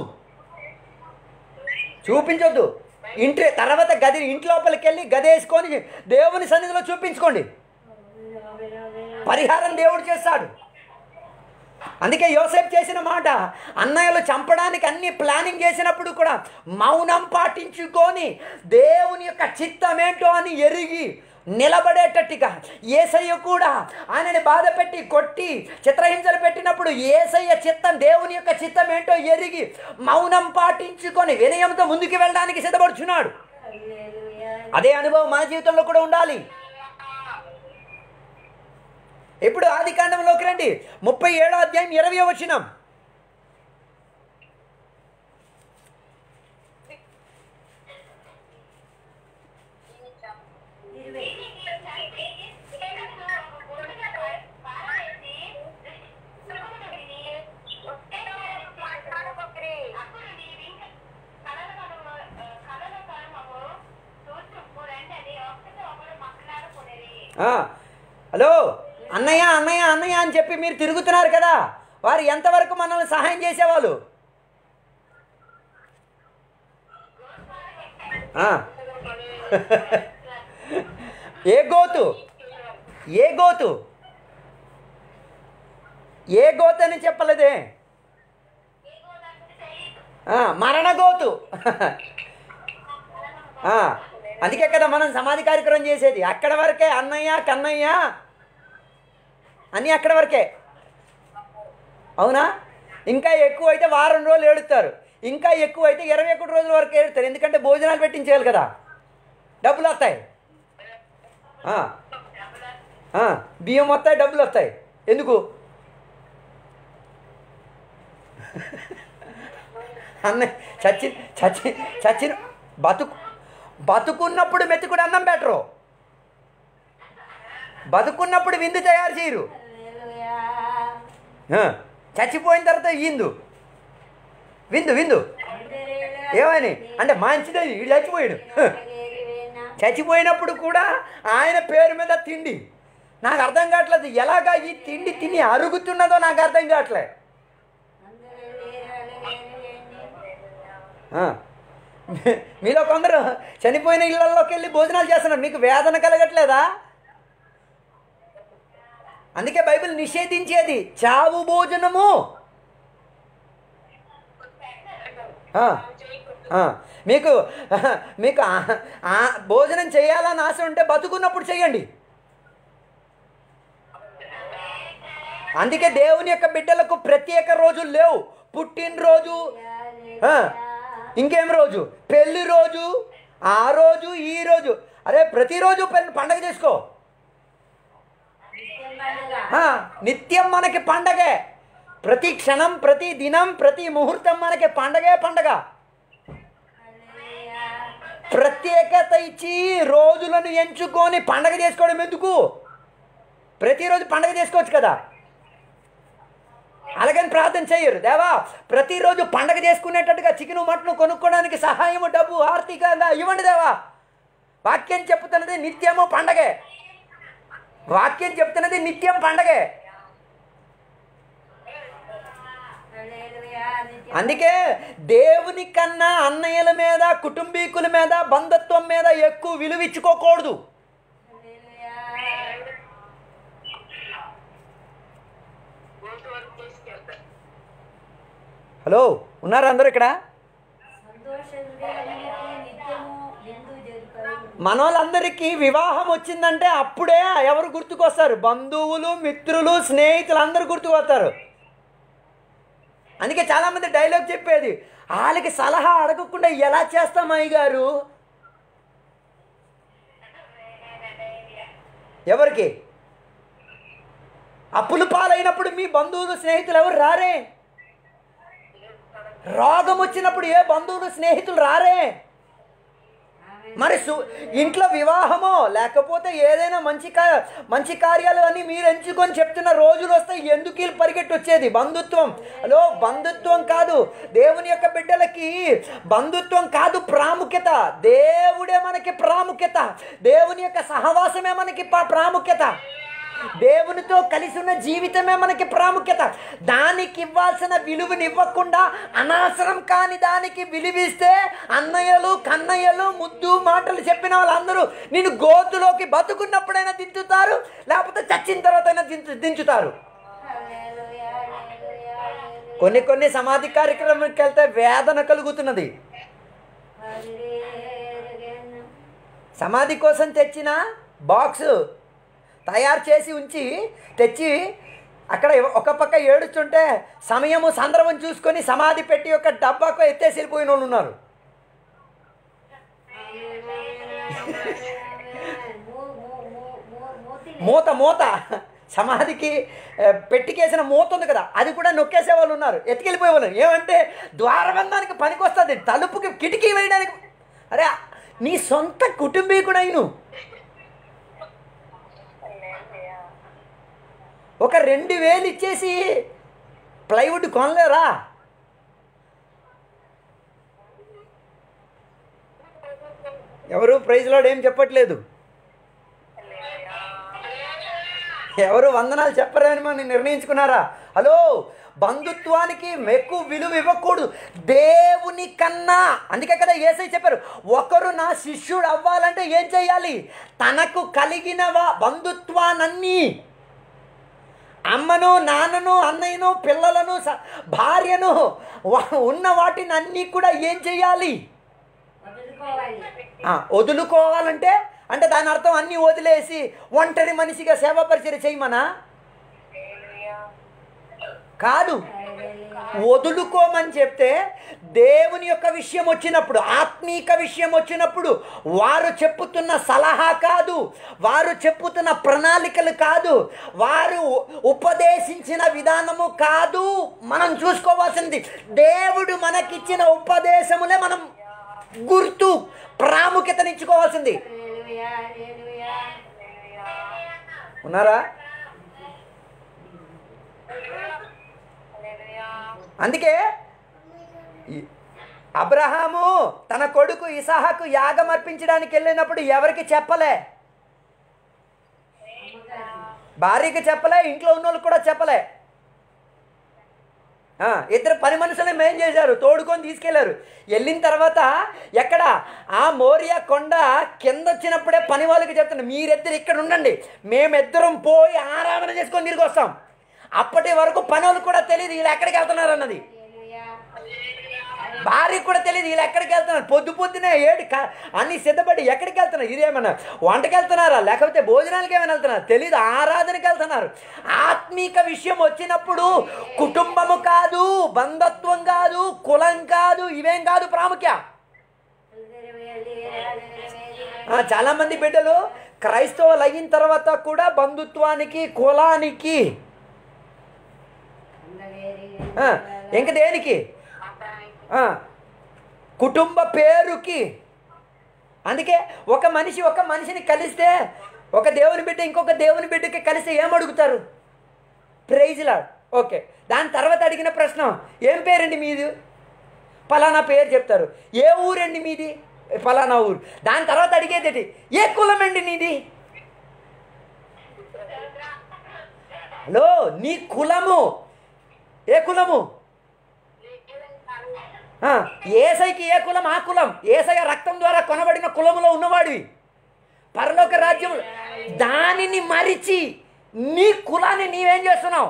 చూపించొద్దు ఇంటి తర్వాత గది ఇంటి లోపలికి వెళ్ళి గది వేసుకొని దేవుని సన్నిధిలో చూపించుకోండి ఆమేన్, ఆమేన్, ఆమేన్. పరిహారం దేవుడు చేస్తాడు అందుకే యోసేపు చేసిన మాట అన్నయ్యలు చంపడానికి అన్ని ప్లానింగ్ చేసినప్పుడు కూడా మౌనం పాటించుకొని దేవుని యొక్క చిత్తం ఏంటో అని ఎరిగి నిలబడేటట్టుగా ఏసయ్య కూడా ఆయనని బాధ పెట్టి కొట్టి చిత్రహింసలు పెట్టినప్పుడు ఏసయ్య చిత్తం దేవుని యొక్క చిత్తం ఏంటో ఎరిగి మౌనం పాటించుకొని వినయంతో ముందుకు వెళ్ళడానికి సిద్ధపడుచున్నాడు హల్లెలూయా. అదే అనుభవం మన జీవితంలో కూడా ఉండాలి ఇప్పుడు ఆది కాండంలోకి రండి ముప్పై ఏడో అధ్యాయం ఇరవై వచ్చినాం ఇరవై. ఆ, హలో అన్నయ్య అన్నయ్య అన్నయ్య అని చెప్పి మీరు తిరుగుతున్నారు కదా వారు ఎంతవరకు మనల్ని సహాయం చేసేవాళ్ళు ఆ. ఏ గోతు ఏ గోతు ఏ గోతు అని చెప్పలేదే ఆ, మరణ గోతు ఆ, అందుకే కదా మనం సమాధి కార్యక్రమం చేసేది అక్కడ వరకే అన్నయ్య కన్నయ్య అన్నీ అక్కడ వరకే అవునా ఇంకా ఎక్కువ అయితే వారం రోజులు ఏడుస్తారు ఇంకా ఎక్కువ అయితే ఇరవై ఒకటి రోజుల వరకు ఏడుస్తారు ఎందుకంటే భోజనాలు పెట్టించేయాలి కదా డబ్బులు వస్తాయి ఆ, ఆ, బియ్యం వస్తాయి డబ్బులు వస్తాయి ఎందుకు అన్న చచ్చి చచ్చి చచ్చిన బతుకు బతుకున్నప్పుడు మెతుకుడు అన్నం పెట్టరు బతుకున్నప్పుడు విందు తయారు చేయరు హల్లెలూయా. ఆ, చచ్చిపోయిన తర్వాత విందు విందు విందు హల్లెలూయా. ఏమని అంటే మంచిదే వీడు చచ్చిపోయాడు హల్లెలూయా. చచ్చిపోయినప్పుడు కూడా ఆయన పేరు మీద తిండి నాకు అర్థం కావట్లేదు ఎలాగా ఈ తిండి తిని అరుగుతున్నదో నాకు అర్థం కావట్లే హల్లెలూయా. ఆ. మీలో కొందరు చనిపోయిన ఇళ్లలోకి వెళ్ళి భోజనాలు చేస్తున్నారు మీకు వేదన కలగట్లేదా అందుకే బైబిల్ నిషేధించేది చావు భోజనము ఆ, ఆ, మీకు మీకు ఆ- ఆ భోజనం చేయాలని ఆశ ఉంటే బతుకున్నప్పుడు చేయండి అందుకే దేవుని యొక్క బిడ్డలకు ప్రత్యేక రోజులు లేవు పుట్టినరోజు ఆ, ఇంకేం రోజు పెళ్లి రోజు ఆ రోజు ఈ రోజు అరే ప్రతిరోజు పెళ్లి పండగ చేసుకో ఆ, నిత్యం మనకి పండగే ప్రతి క్షణం ప్రతి దినం ప్రతి ముహూర్తం మనకి పండగే పండగ ప్రత్యేకత ఇచ్చి రోజులను ఎంచుకొని పండగ చేసుకోవడం ఎందుకు ప్రతిరోజు పండగ చేసుకోవచ్చు కదా అలాగని ప్రార్థన చేయరు దేవా ప్రతిరోజు పండగ చేసుకునేటట్టుగా చికెను మటను కొనుక్కోవడానికి సహాయము డబ్బు ఆర్థికంగా ఇవ్వండి దేవా వాక్యం చెప్తున్నది నిత్యము పండగే వాక్యం చెప్తున్నది నిత్యం పండగే అందుకే దేవుని కన్నా అన్నయ్యల మీద కుటుంబీకుల మీద బంధుత్వం మీద ఎక్కువ విలువ ఇచ్చుకోకూడదు హలో ఉన్నారా అందరూ ఇక్కడ సంతోష హృదయానికి నిత్యము విందు జరుపరు మనోళ్ళందరికీ వివాహం వచ్చిందంటే అప్పుడే ఎవరు గుర్తుకొస్తారు బంధువులు మిత్రులు స్నేహితులు అందరూ గుర్తుకొస్తారు అందుకే చాలామంది డైలాగ్ చెప్పేది వాళ్ళకి సలహా అడగకుండా ఎలా చేస్తాం అయ్య గారు ఎవరికి అప్పులు పాలైనప్పుడు మీ బంధువులు స్నేహితులు ఎవరు రారే రోగం వచ్చినప్పుడు ఏ బంధువులు స్నేహితులు రారే మరి సు ఇంట్లో వివాహమో లేకపోతే ఏదైనా మంచి కా మంచి కార్యాలు అని మీరు ఎంచుకొని చెప్తున్న రోజులు వస్తే ఎందుకు వీళ్ళు పరిగెట్టి వచ్చేది బంధుత్వం హలో బంధుత్వం కాదు దేవుని యొక్క బిడ్డలకి బంధుత్వం కాదు ప్రాముఖ్యత దేవుడే మనకి ప్రాముఖ్యత దేవుని యొక్క సహవాసమే మనకి పా- ప్రాముఖ్యత దేవునితో కలిసి ఉన్న జీవితమే మనకి ప్రాముఖ్యత దానికి ఇవ్వాల్సిన విలువని ఇవ్వకుండా అనవసరం కాని దానికి విలువిస్తే అన్నయ్యలు కన్నయ్యలు ముద్దు మాటలు చెప్పిన వాళ్ళందరూ నేను గోతులోకి బతుకున్నప్పుడైనా దించుతారు లేకపోతే చచ్చిన తర్వాత అయినా దించు దించుతారు హల్లెలూయా, హల్లెలూయా, హల్లెలూయా. కొన్ని కొన్ని సమాధి కార్యక్రమానికి వెళ్తే వేదన కలుగుతున్నది హల్లెలూయా. సమాధి కోసం తెచ్చిన బాక్స్ తయారు చేసి ఉంచి తెచ్చి అక్కడ ఒక పక్క ఏడుస్తుంటే సమయము సందర్భం చూసుకొని సమాధి పెట్టి ఒక డబ్బాకు ఎత్తేసి వెళ్ళిపోయిన వాళ్ళు ఉన్నారు మూ- మూ- మూ- మూ- మూతిని మూత మూత సమాధికి ఆ, పెట్టికేసిన మూత ఉంది కదా అది కూడా నొక్కేసే వాళ్ళు ఉన్నారు ఎత్తుకెళ్ళిపోయే వాళ్ళు ఏమంటే ద్వారబంధానికి పనికొస్తుంది తలుపుకి కిటికీ వేయడానికి అరే నీ సొంత కుటుంబీకుడైను ఒక రెండు వేలు ఇచ్చేసి ప్లైవుడ్ కొనలేరా ఎవరు ప్రైజ్లో ఏం చెప్పట్లేదు ఎవరు వందనాలు చెప్పరని మనం నిర్ణయించుకున్నారా హలో బంధుత్వానికి ఎక్కువ విలువ ఇవ్వకూడదు దేవుని కన్నా అందుకే కదా ఏసై చెప్పారు ఒకరు నా శిష్యుడు అవ్వాలంటే ఏం చేయాలి తనకు కలిగిన వా- బంధుత్వానన్నీ అమ్మను నాన్నను అన్నయ్యను పిల్లలను స- భార్యను వా- ఉన్న వాటిని అన్నీ కూడా ఏం చేయాలి వదులుకోవాలి ఆ, వదులుకోవాలంటే అంటే దాని అర్థం అన్నీ వదిలేసి ఒంటరి మనిషిగా సేవ పరిచయం చేయమనా కాదు వదులుకోమని చెప్తే దేవుని యొక్క విషయం వచ్చినప్పుడు ఆత్మీక విషయం వచ్చినప్పుడు వారు చెప్పుతున్న సలహా కాదు వారు చెప్పుతున్న ప్రణాళికలు కాదు వారు ఉపదేశించిన విధానము కాదు మనం చూసుకోవాల్సింది దేవుడు మనకిచ్చిన ఉపదేశములే మనం గుర్తు ప్రాముఖ్యతనిచ్చుకోవాల్సింది హల్లెలూయా, హల్లెలూయా. ఉన్నారా అందుకే ఈ- అబ్రహాము తన కొడుకు ఇసాహకు యాగం అర్పించడానికి వెళ్ళినప్పుడు ఎవరికి చెప్పలే భార్యకి చెప్పలే ఇంట్లో ఉన్న వాళ్ళకి కూడా చెప్పలే ఆ, ఇద్దరు పని మనుషులను ఏం చేశారు తోడుకొని తీసుకెళ్లారు వెళ్ళిన తర్వాత ఎక్కడ ఆ మోరియా కొండ కింద వచ్చినప్పుడే పని వాళ్ళకి చెప్తున్నారు మీరిద్దరు ఇక్కడ ఉండండి మేమిద్దరం పోయి ఆరాధన చేసుకొని తిరిగి వస్తాం అప్పటి వరకు పని వాళ్ళకి కూడా తెలియదు వీళ్ళు ఎక్కడికి వెళ్తున్నారు అన్నది భార్యకు కూడా తెలియదు వీళ్ళు ఎక్కడికి వెళ్తున్నారు పొద్దు పొద్దునే ఏడు క- అన్ని సిద్ధపడి ఎక్కడికి వెళ్తున్నారు ఇదేమన్నా వంటకి వెళ్తున్నారా లేకపోతే భోజనాలకి ఏమైనా వెళ్తున్నారు తెలియదు ఆరాధనకి వెళ్తున్నారు ఆత్మీక విషయం వచ్చినప్పుడు కుటుంబము కాదు బంధత్వం కాదు కులం కాదు ఇవేం కాదు ప్రాముఖ్య ఆ, చాలా మంది బిడ్డలు క్రైస్తవులు అయిన తర్వాత కూడా బంధుత్వానికి కులానికి ఆ, ఇంక దేనికి ఆ, కుటుంబ పేరుకి అందుకే ఒక మనిషి ఒక మనిషిని కలిస్తే ఒక దేవుని బిడ్డ ఇంకొక దేవుని బిడ్డకి కలిస్తే ఏం అడుగుతారు ప్రైజ్లాడ్ ఓకే దాని తర్వాత అడిగిన ప్రశ్న ఏం పేరండి మీది ఫలానా పేరు చెప్తారు ఏ ఊరండి మీది ఫలానా ఊరు దాని తర్వాత అడిగేది ఏంటి? ఏ కులం అండి నీది హలో నీ కులము ఏ కులము ఆ, ఏసైకి ఏ కులం ఆ కులం ఏసయ రక్తం ద్వారా కొనబడిన కులములో ఉన్నవాడివి పరలోక రాజ్యం దానిని మరిచి నీ కులాన్ని నీవేం చేస్తున్నావు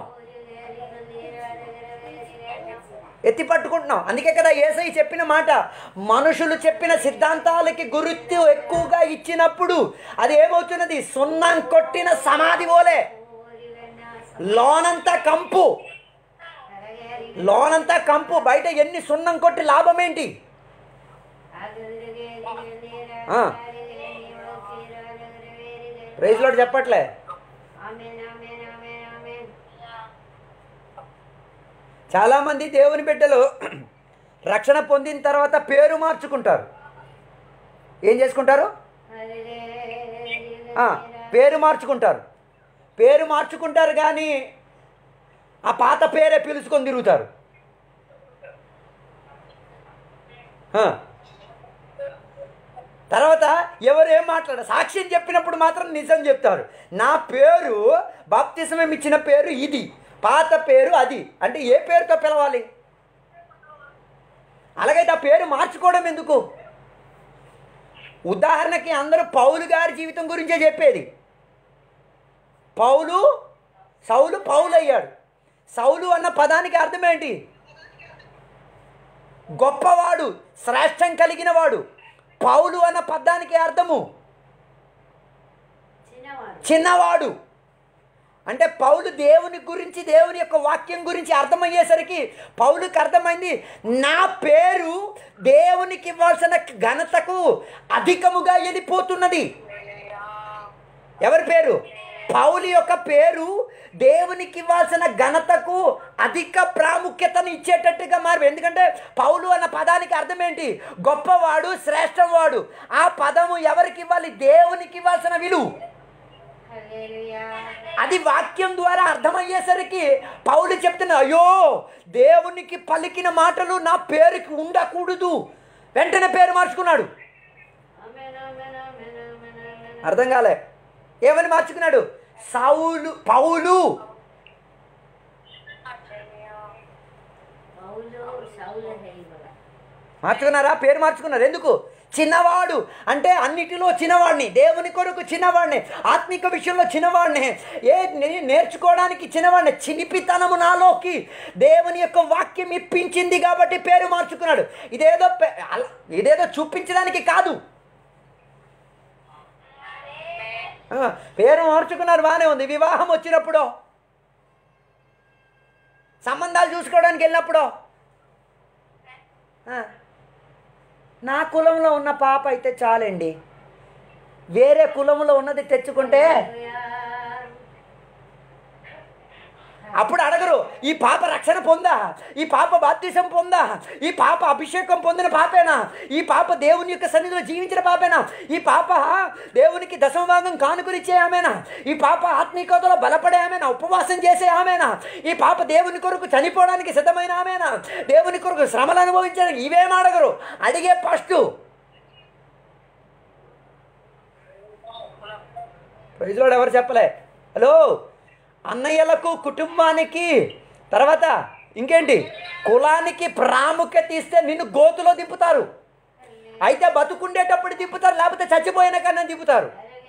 ఎత్తి పట్టుకుంటున్నాం అందుకే కదా ఏసై చెప్పిన మాట మనుషులు చెప్పిన సిద్ధాంతాలకి గుర్తు ఎక్కువగా ఇచ్చినప్పుడు అది ఏమవుతున్నది సున్నం కొట్టిన సమాధి పోలే లోనంతా కంపు లోనంతా కంపు బయట ఎన్ని సున్నం కొట్టి లాభం ఏంటి ఆ. ప్రైజ్ లోడ్ చెప్పట్లే చాలామంది దేవుని బిడ్డలు రక్షణ పొందిన తర్వాత పేరు మార్చుకుంటారు ఏం చేసుకుంటారు ఆ, పేరు మార్చుకుంటారు పేరు మార్చుకుంటారు కానీ ఆ పాత పేరే పిలుచుకొని తిరుగుతారు ఆ. తర్వాత ఎవరు ఏం మాట్లాడారు సాక్ష్యం చెప్పినప్పుడు మాత్రం నిజం చెప్తారు నా పేరు బాప్తిసమం ఇచ్చిన పేరు ఇది పాత పేరు అది అంటే ఏ పేరుతో పిలవాలి అలాగైతే ఆ పేరు మార్చుకోవడం ఎందుకు ఉదాహరణకి అందరూ పౌలు గారి జీవితం గురించే చెప్పేది పౌలు సౌలు పౌలు అయ్యాడు సౌలు అన్న పదానికి అర్థం ఏంటి గొప్పవాడు శ్రేష్టం కలిగిన వాడు పౌలు అన్న పదానికి అర్థము చిన్నవాడు చిన్నవాడు అంటే పౌలు దేవుని గురించి దేవుని యొక్క వాక్యం గురించి అర్థమయ్యేసరికి పౌలుకి అర్థమైంది నా పేరు దేవునికి ఇవ్వాల్సిన ఘనతకు అధికముగా వెళ్ళిపోతున్నది ఎవరి పేరు పౌలు యొక్క పేరు దేవునికి ఇవ్వాల్సిన ఘనతకు అధిక ప్రాముఖ్యతను ఇచ్చేటట్టుగా మారి ఎందుకంటే పౌలు అన్న పదానికి అర్థం ఏంటి గొప్పవాడు శ్రేష్టవాడు ఆ పదము ఎవరికి ఇవ్వాలి దేవునికి ఇవ్వాల్సిన విలువ అది వాక్యం ద్వారా అర్థమయ్యేసరికి పౌలు చెప్తున్నా అయ్యో దేవునికి పలికిన మాటలు నా పేరుకి ఉండకూడదు వెంటనే పేరు మార్చుకున్నాడు అర్థం కాలే ఏమని మార్చుకున్నాడు సౌలు పౌలు పౌలు సౌలు హెయిబల మార్చుకున్నారా పేరు మార్చుకున్నారు ఎందుకు చిన్నవాడు అంటే అన్నిటిలో చిన్నవాడిని దేవుని కొరకు చిన్నవాడిని ఆత్మిక విషయంలో చిన్నవాడిని ఏ నే- నేర్చుకోవడానికి చిన్నవాడిని చిలిపితనము నాలోకి దేవుని యొక్క వాక్యం ఇప్పించింది కాబట్టి పేరు మార్చుకున్నాడు ఇదేదో పె- అల- ఇదేదో చూపించడానికి కాదు ఆ, పేరు మార్చుకున్నారు బాగానే ఉంది వివాహం వచ్చినప్పుడు సంబంధాలు చూసుకోవడానికి వెళ్ళినప్పుడు ఆ, నా కులంలో ఉన్న పాప అయితే చాలండి వేరే కులంలో ఉన్నది తెచ్చుకుంటే అప్పుడు అడగరు ఈ పాప రక్షణ పొందా ఈ పాప బాప్తిసం పొందా ఈ పాప అభిషేకం పొందిన పాపేనా ఈ పాప దేవుని యొక్క సన్నిధిలో జీవించిన పాపేనా ఈ పాప దేవునికి దశమ భాగం కానుకరిచ్చే ఆమెనా ఈ పాప ఆత్మీయతలో బలపడే ఆమెనా ఉపవాసం చేసే ఆమెనా ఈ పాప దేవుని కొరకు చనిపోవడానికి సిద్ధమైన ఆమెనా దేవుని కొరకు శ్రమలు అనుభవించడానికి ఇవేం అడగరు అడిగే ఫస్ట్ ప్రైజ్లోడు ఎవరు చెప్పలే హలో అన్నయ్యలకు కుటుంబానికి తర్వాత ఇంకేంటి కులానికి ప్రాముఖ్యత ఇస్తే నిన్ను గోతులో దింపుతారు అయితే బతుకుండేటప్పుడు దింపుతారు లేకపోతే చచ్చిపోయిన కన్నా దింపుతారు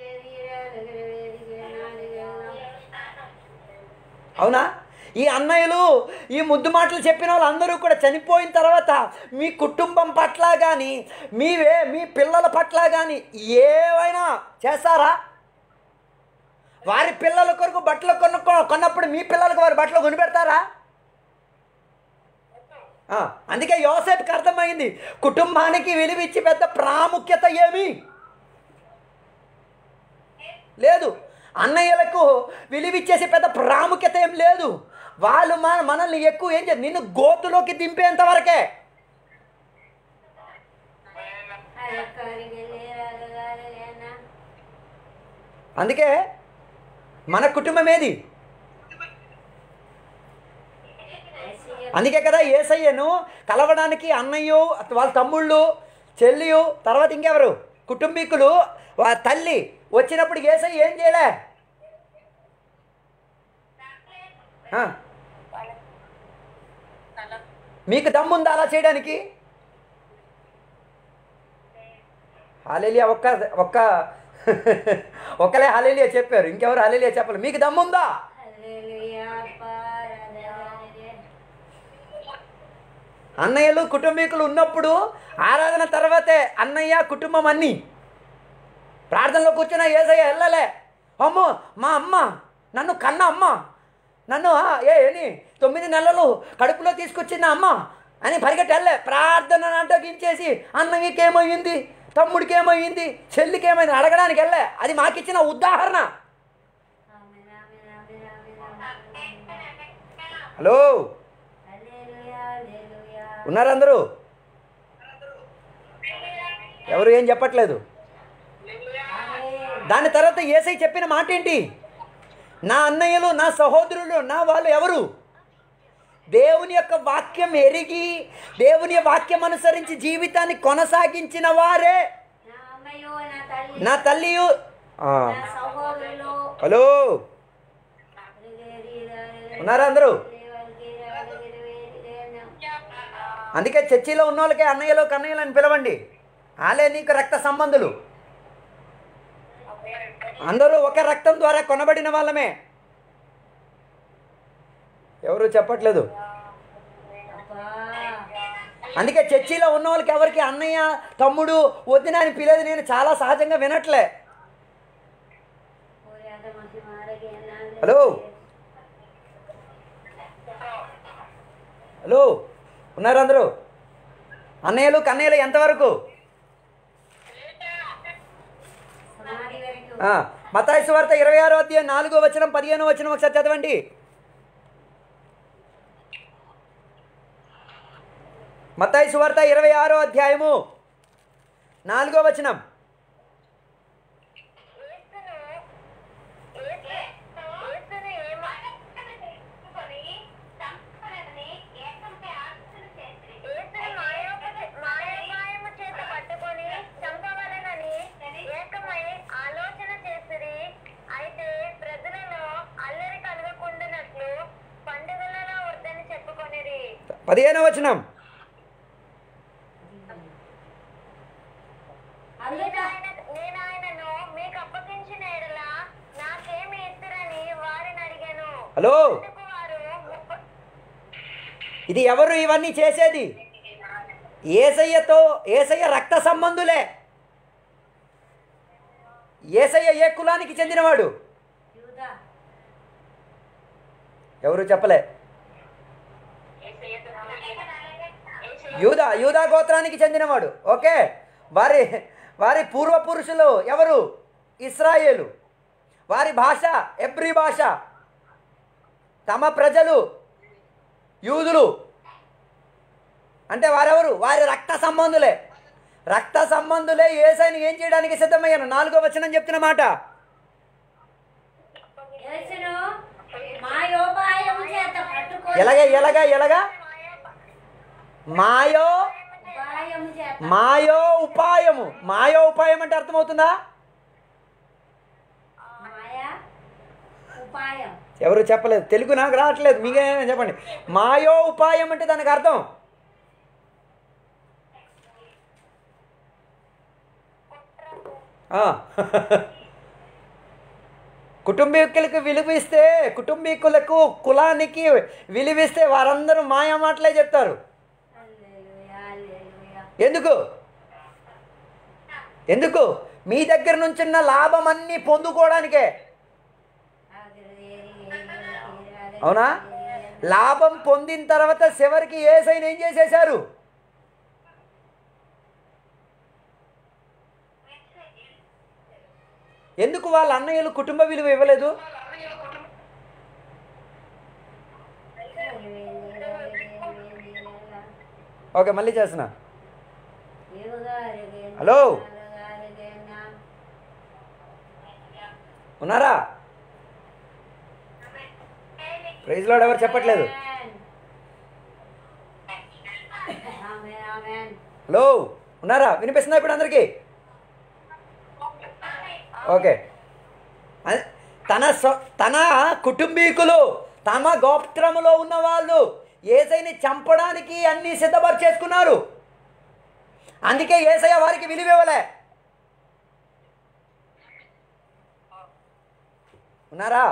అవునా ఈ అన్నయ్యలు ఈ ముద్దు మాటలు చెప్పిన వాళ్ళందరూ కూడా చనిపోయిన తర్వాత మీ కుటుంబం పట్ల కానీ మీవే మీ పిల్లల పట్ల కానీ ఏవైనా చేస్తారా వారి పిల్లల కొరకు బట్టలు కొన్న కొన్నప్పుడు మీ పిల్లలకు వారి బట్టలు కొనిపెడతారా ఆ, అందుకే యోసేపుకి అర్థమైంది కుటుంబానికి విలువిచ్చి పెద్ద ప్రాముఖ్యత ఏమి లేదు అన్నయ్యలకు విలువిచ్చేసి పెద్ద ప్రాముఖ్యత ఏం లేదు వాళ్ళు మన మనల్ని ఎక్కువ ఏం చేయాలి నిన్ను గోతులోకి దింపేంత వరకే అందుకే మన కుటుంబం ఏది అందుకే కదా ఏసయ్యను కలవడానికి అన్నయ్య వాళ్ళ తమ్ముళ్ళు చెల్లియు తర్వాత ఇంకెవరు కుటుంబీకులు వాళ్ళ తల్లి వచ్చినప్పుడు ఏసయ్య ఏం చేయలే ఆ. మీకు దమ్ముందా అలా చేయడానికి హాలేలియా ఒక్క ఒక్క ఒక్కలే హాలేలియా చెప్పారు ఇంకెవరు హాలేలియా చెప్పాలి మీకు దమ్ముందా అన్నయ్యలు కుటుంబీకులు ఉన్నప్పుడు ఆరాధన తర్వాతే అన్నయ్య కుటుంబం అన్నీ ప్రార్థనలో కూర్చున్న ఏసయ్య వెళ్ళలే అమ్మో మా అమ్మ నన్ను కన్న అమ్మ నన్ను ఆ, ఏ ఏని తొమ్మిది నెలలు కడుపులో తీసుకొచ్చింది అమ్మ అని పరిగెట్టి వెళ్ళే ప్రార్థన అడ్డగించేసి అన్నయ్యకి ఏమయ్యింది తమ్ముడికి ఏమయ్యింది చెల్లికి ఏమైంది అడగడానికి వెళ్ళే అది మాకిచ్చిన ఉదాహరణ హలో ఉన్నారు అందరూ ఎవరు ఏం చెప్పట్లేదు దాని తర్వాత ఏసై చెప్పిన మాట ఏంటి నా అన్నయ్యలు నా సహోదరులు నా వాళ్ళు ఎవరు దేవుని యొక్క వాక్యం ఎరిగి దేవుని వాక్యం అనుసరించి జీవితాన్ని కొనసాగించిన వారే నా అమ్మయ్యో నా తల్లి నా తల్లియు ఆ, నా సహోదరులు హలో ఉన్నారా అందరూ అందుకే చర్చిలో ఉన్న వాళ్ళకే అన్నయ్యలు కన్నయ్యలు అని పిలవండి వాళ్ళే నీకు రక్త సంబంధులు అందరూ ఒక రక్తం ద్వారా కొనబడిన వాళ్ళమే ఎవరు చెప్పట్లేదు అందుకే చర్చిలో ఉన్న వాళ్ళకి ఎవరికి అన్నయ్య తమ్ముడు వదిన అని పిలేదు నేను చాలా సహజంగా వినట్లే హలో హలో ఉన్నారు అందరూ అన్నయ్యలు కన్నయ్యలు ఎంతవరకు సమాధి వరకు ఆ, మతాయి సువార్త ఇరవై ఆరో అధ్యాయం నాలుగో వచనం పదిహేనో వచనం ఒకసారి చదవండి మతాయి సువార్త ఇరవై ఆరో అధ్యాయము నాలుగో వచనం యేసును యేసు- యేసును ఏమ- యేసును మాయోప- మాయోపాయము చేత పట్టుకొని చంపవలెనని ఏకమై ఆలోచన చేసిరి. అయితే ప్రజలలో అల్లరి కలగకుండునట్లు పండుగలలో వద్దని చెప్పుకొనిరి పదిహేనో వచనం అందుక నేనాయన- నేనాయనను మీకు అప్పగించిన ఎడల నాకేమి ఇస్తురని వారిని అడిగాను హలో అందుకు వారు ముప్ప- ఇది ఎవరు ఇవన్నీ చేసేది ఏసయ్యతో ఏసయ్య రక్త సంబంధులే ఏసయ్య ఏ కులానికి చెందినవాడు యూదా ఎవరు చెప్పలే యూదా యూదా గోత్రానికి చెందినవాడు ఓకే వారి వారి పూర్వపురుషులు ఎవరు ఇస్రాయేలు వారి భాష ఎబ్రి భాష తమ ప్రజలు యూదులు అంటే వారెవరు వారి రక్త సంబంధులే రక్త సంబంధులే ఏసైని ఏం చేయడానికి సిద్ధమయ్యాను నాలుగో వచనం చెప్తున్న మాట యేసును మాయోపాయము చేత పట్టుకొని ఎలాగ ఎలాగ ఎలాగా మాయో ఉపాయము చేత మాయో ఉపాయము మాయో ఉపాయం అంటే అర్థమవుతుందా మాయా ఉపాయం ఎవరు చెప్పలేదు తెలుగు నాకు రావట్లేదు మీకేమైనా చెప్పండి మాయో ఉపాయం అంటే దానికి అర్థం ఆ. కుటుంబీకులకు విలువిస్తే కుటుంబీకులకు కులానికి విలువిస్తే వారందరూ మాయా మాటలే చెప్తారు హల్లెలూయా, హల్లెలూయా. ఎందుకు ఎందుకు మీ దగ్గర నుంచున్న లాభం అన్నీ పొందుకోవడానికే అవునా లాభం పొందిన తర్వాత చివరికి ఏసైని ఏం చేసేశారు ఎందుకు వాళ్ళ అన్నయ్యలు కుటుంబ విలువ ఇవ్వలేదు ఓకే మళ్ళీ చేస్తున్నా హలో ఉన్నారా ప్రైజ్ లోడ్ ఎవరు చెప్పట్లేదు ఆమేన్, ఆమేన్. హలో ఉన్నారా వినిపిస్తుందా ఇప్పుడు అందరికీ ఓకే అ- తన స్వ- తన కుటుంబీకులు తమ గోత్రములో ఉన్న వాళ్ళు ఏసైని చంపడానికి అన్ని సిద్ధపరిచేసుకున్నారు అందుకే ఏసయ్య వారికి విలువ ఇవ్వలే ఉన్నారా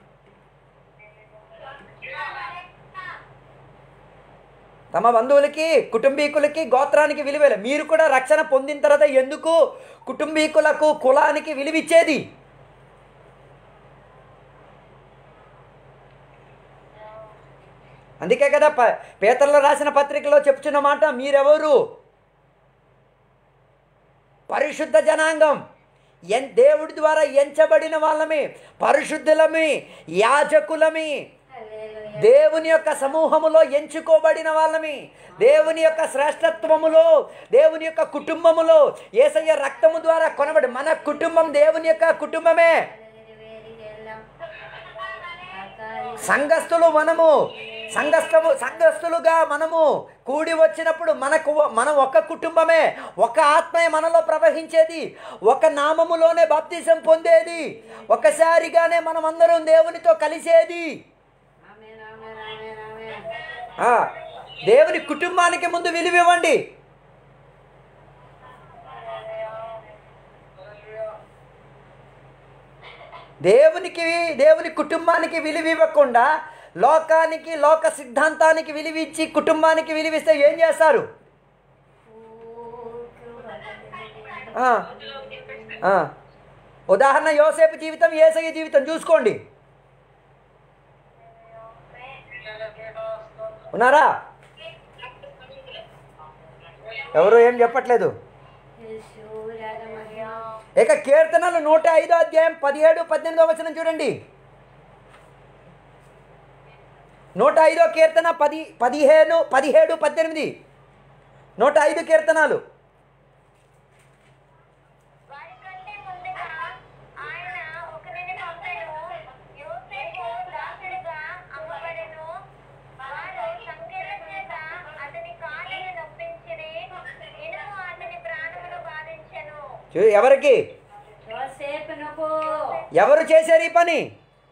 తమ బంధువులకి కుటుంబీకులకి గోత్రానికి విలువలే మీరు కూడా రక్షణ పొందిన తర్వాత ఎందుకు కుటుంబీకులకు కులానికి విలువిచ్చేది అందుకే కదా ప పేతల్లో రాసిన పత్రికలో చెప్తున్న మాట మీరెవరు పరిశుద్ధ జనాంగం ఎన్ దేవుడి ద్వారా ఎంచబడిన వాళ్ళమి పరిశుద్ధులమి యాజకులమి హల్లెలూయా. దేవుని యొక్క సమూహములో ఎంచుకోబడిన వాళ్ళమి దేవుని యొక్క శ్రేష్టత్వములో దేవుని యొక్క కుటుంబములో ఏసయ్య రక్తము ద్వారా కొనబడి మన కుటుంబం దేవుని యొక్క కుటుంబమే సంఘస్థులు మనము సంఘస్థము సంఘస్థులుగా మనము కూడి వచ్చినప్పుడు మనకు మనం ఒక కుటుంబమే ఒక ఆత్మే మనలో ప్రవహించేది ఒక నామములోనే బాప్తిజం పొందేది ఒకసారిగానే మనం అందరం దేవునితో కలిసేది ఆమేన్, ఆమేన్, ఆమేన్, ఆమేన్. ఆ, దేవుని కుటుంబానికి ముందు విలువ ఇవ్వండి దేవునికి దేవుని కుటుంబానికి విలువ ఇవ్వకుండా లోకానికి లోక సిద్ధాంతానికి విలువ ఇచ్చి కుటుంబానికి విలువిస్తే ఏం చేస్తారు ఆ, ఆ. ఉదాహరణ యోసేపు జీవితం ఏసయ్య జీవితం చూసుకోండి ఉన్నారా ఎవరు ఏం చెప్పట్లేదు యేసు రాజమహిమ. ఇక కీర్తనలు నూట ఐదో అధ్యాయం పదిహేడు పద్దెనిమిదో వచనం చూడండి నూట ఐదో కీర్తన పది పదిహేను పదిహేడు పద్దెనిమిది నూట ఐదు కీర్తనాలు వారికంటే ముందుగా ఆయన ఒకరిని పంపెను యోసేపు దాసుడుగా అమ్మబడెను వారు సంఖ్యల చేత అతని కాళ్ళను నొప్పించిరి ఇనుము అతని ప్రాణమును బాధించెను చూ ఎవరికి యోసేపునకు ఎవరు చేశారు ఈ పని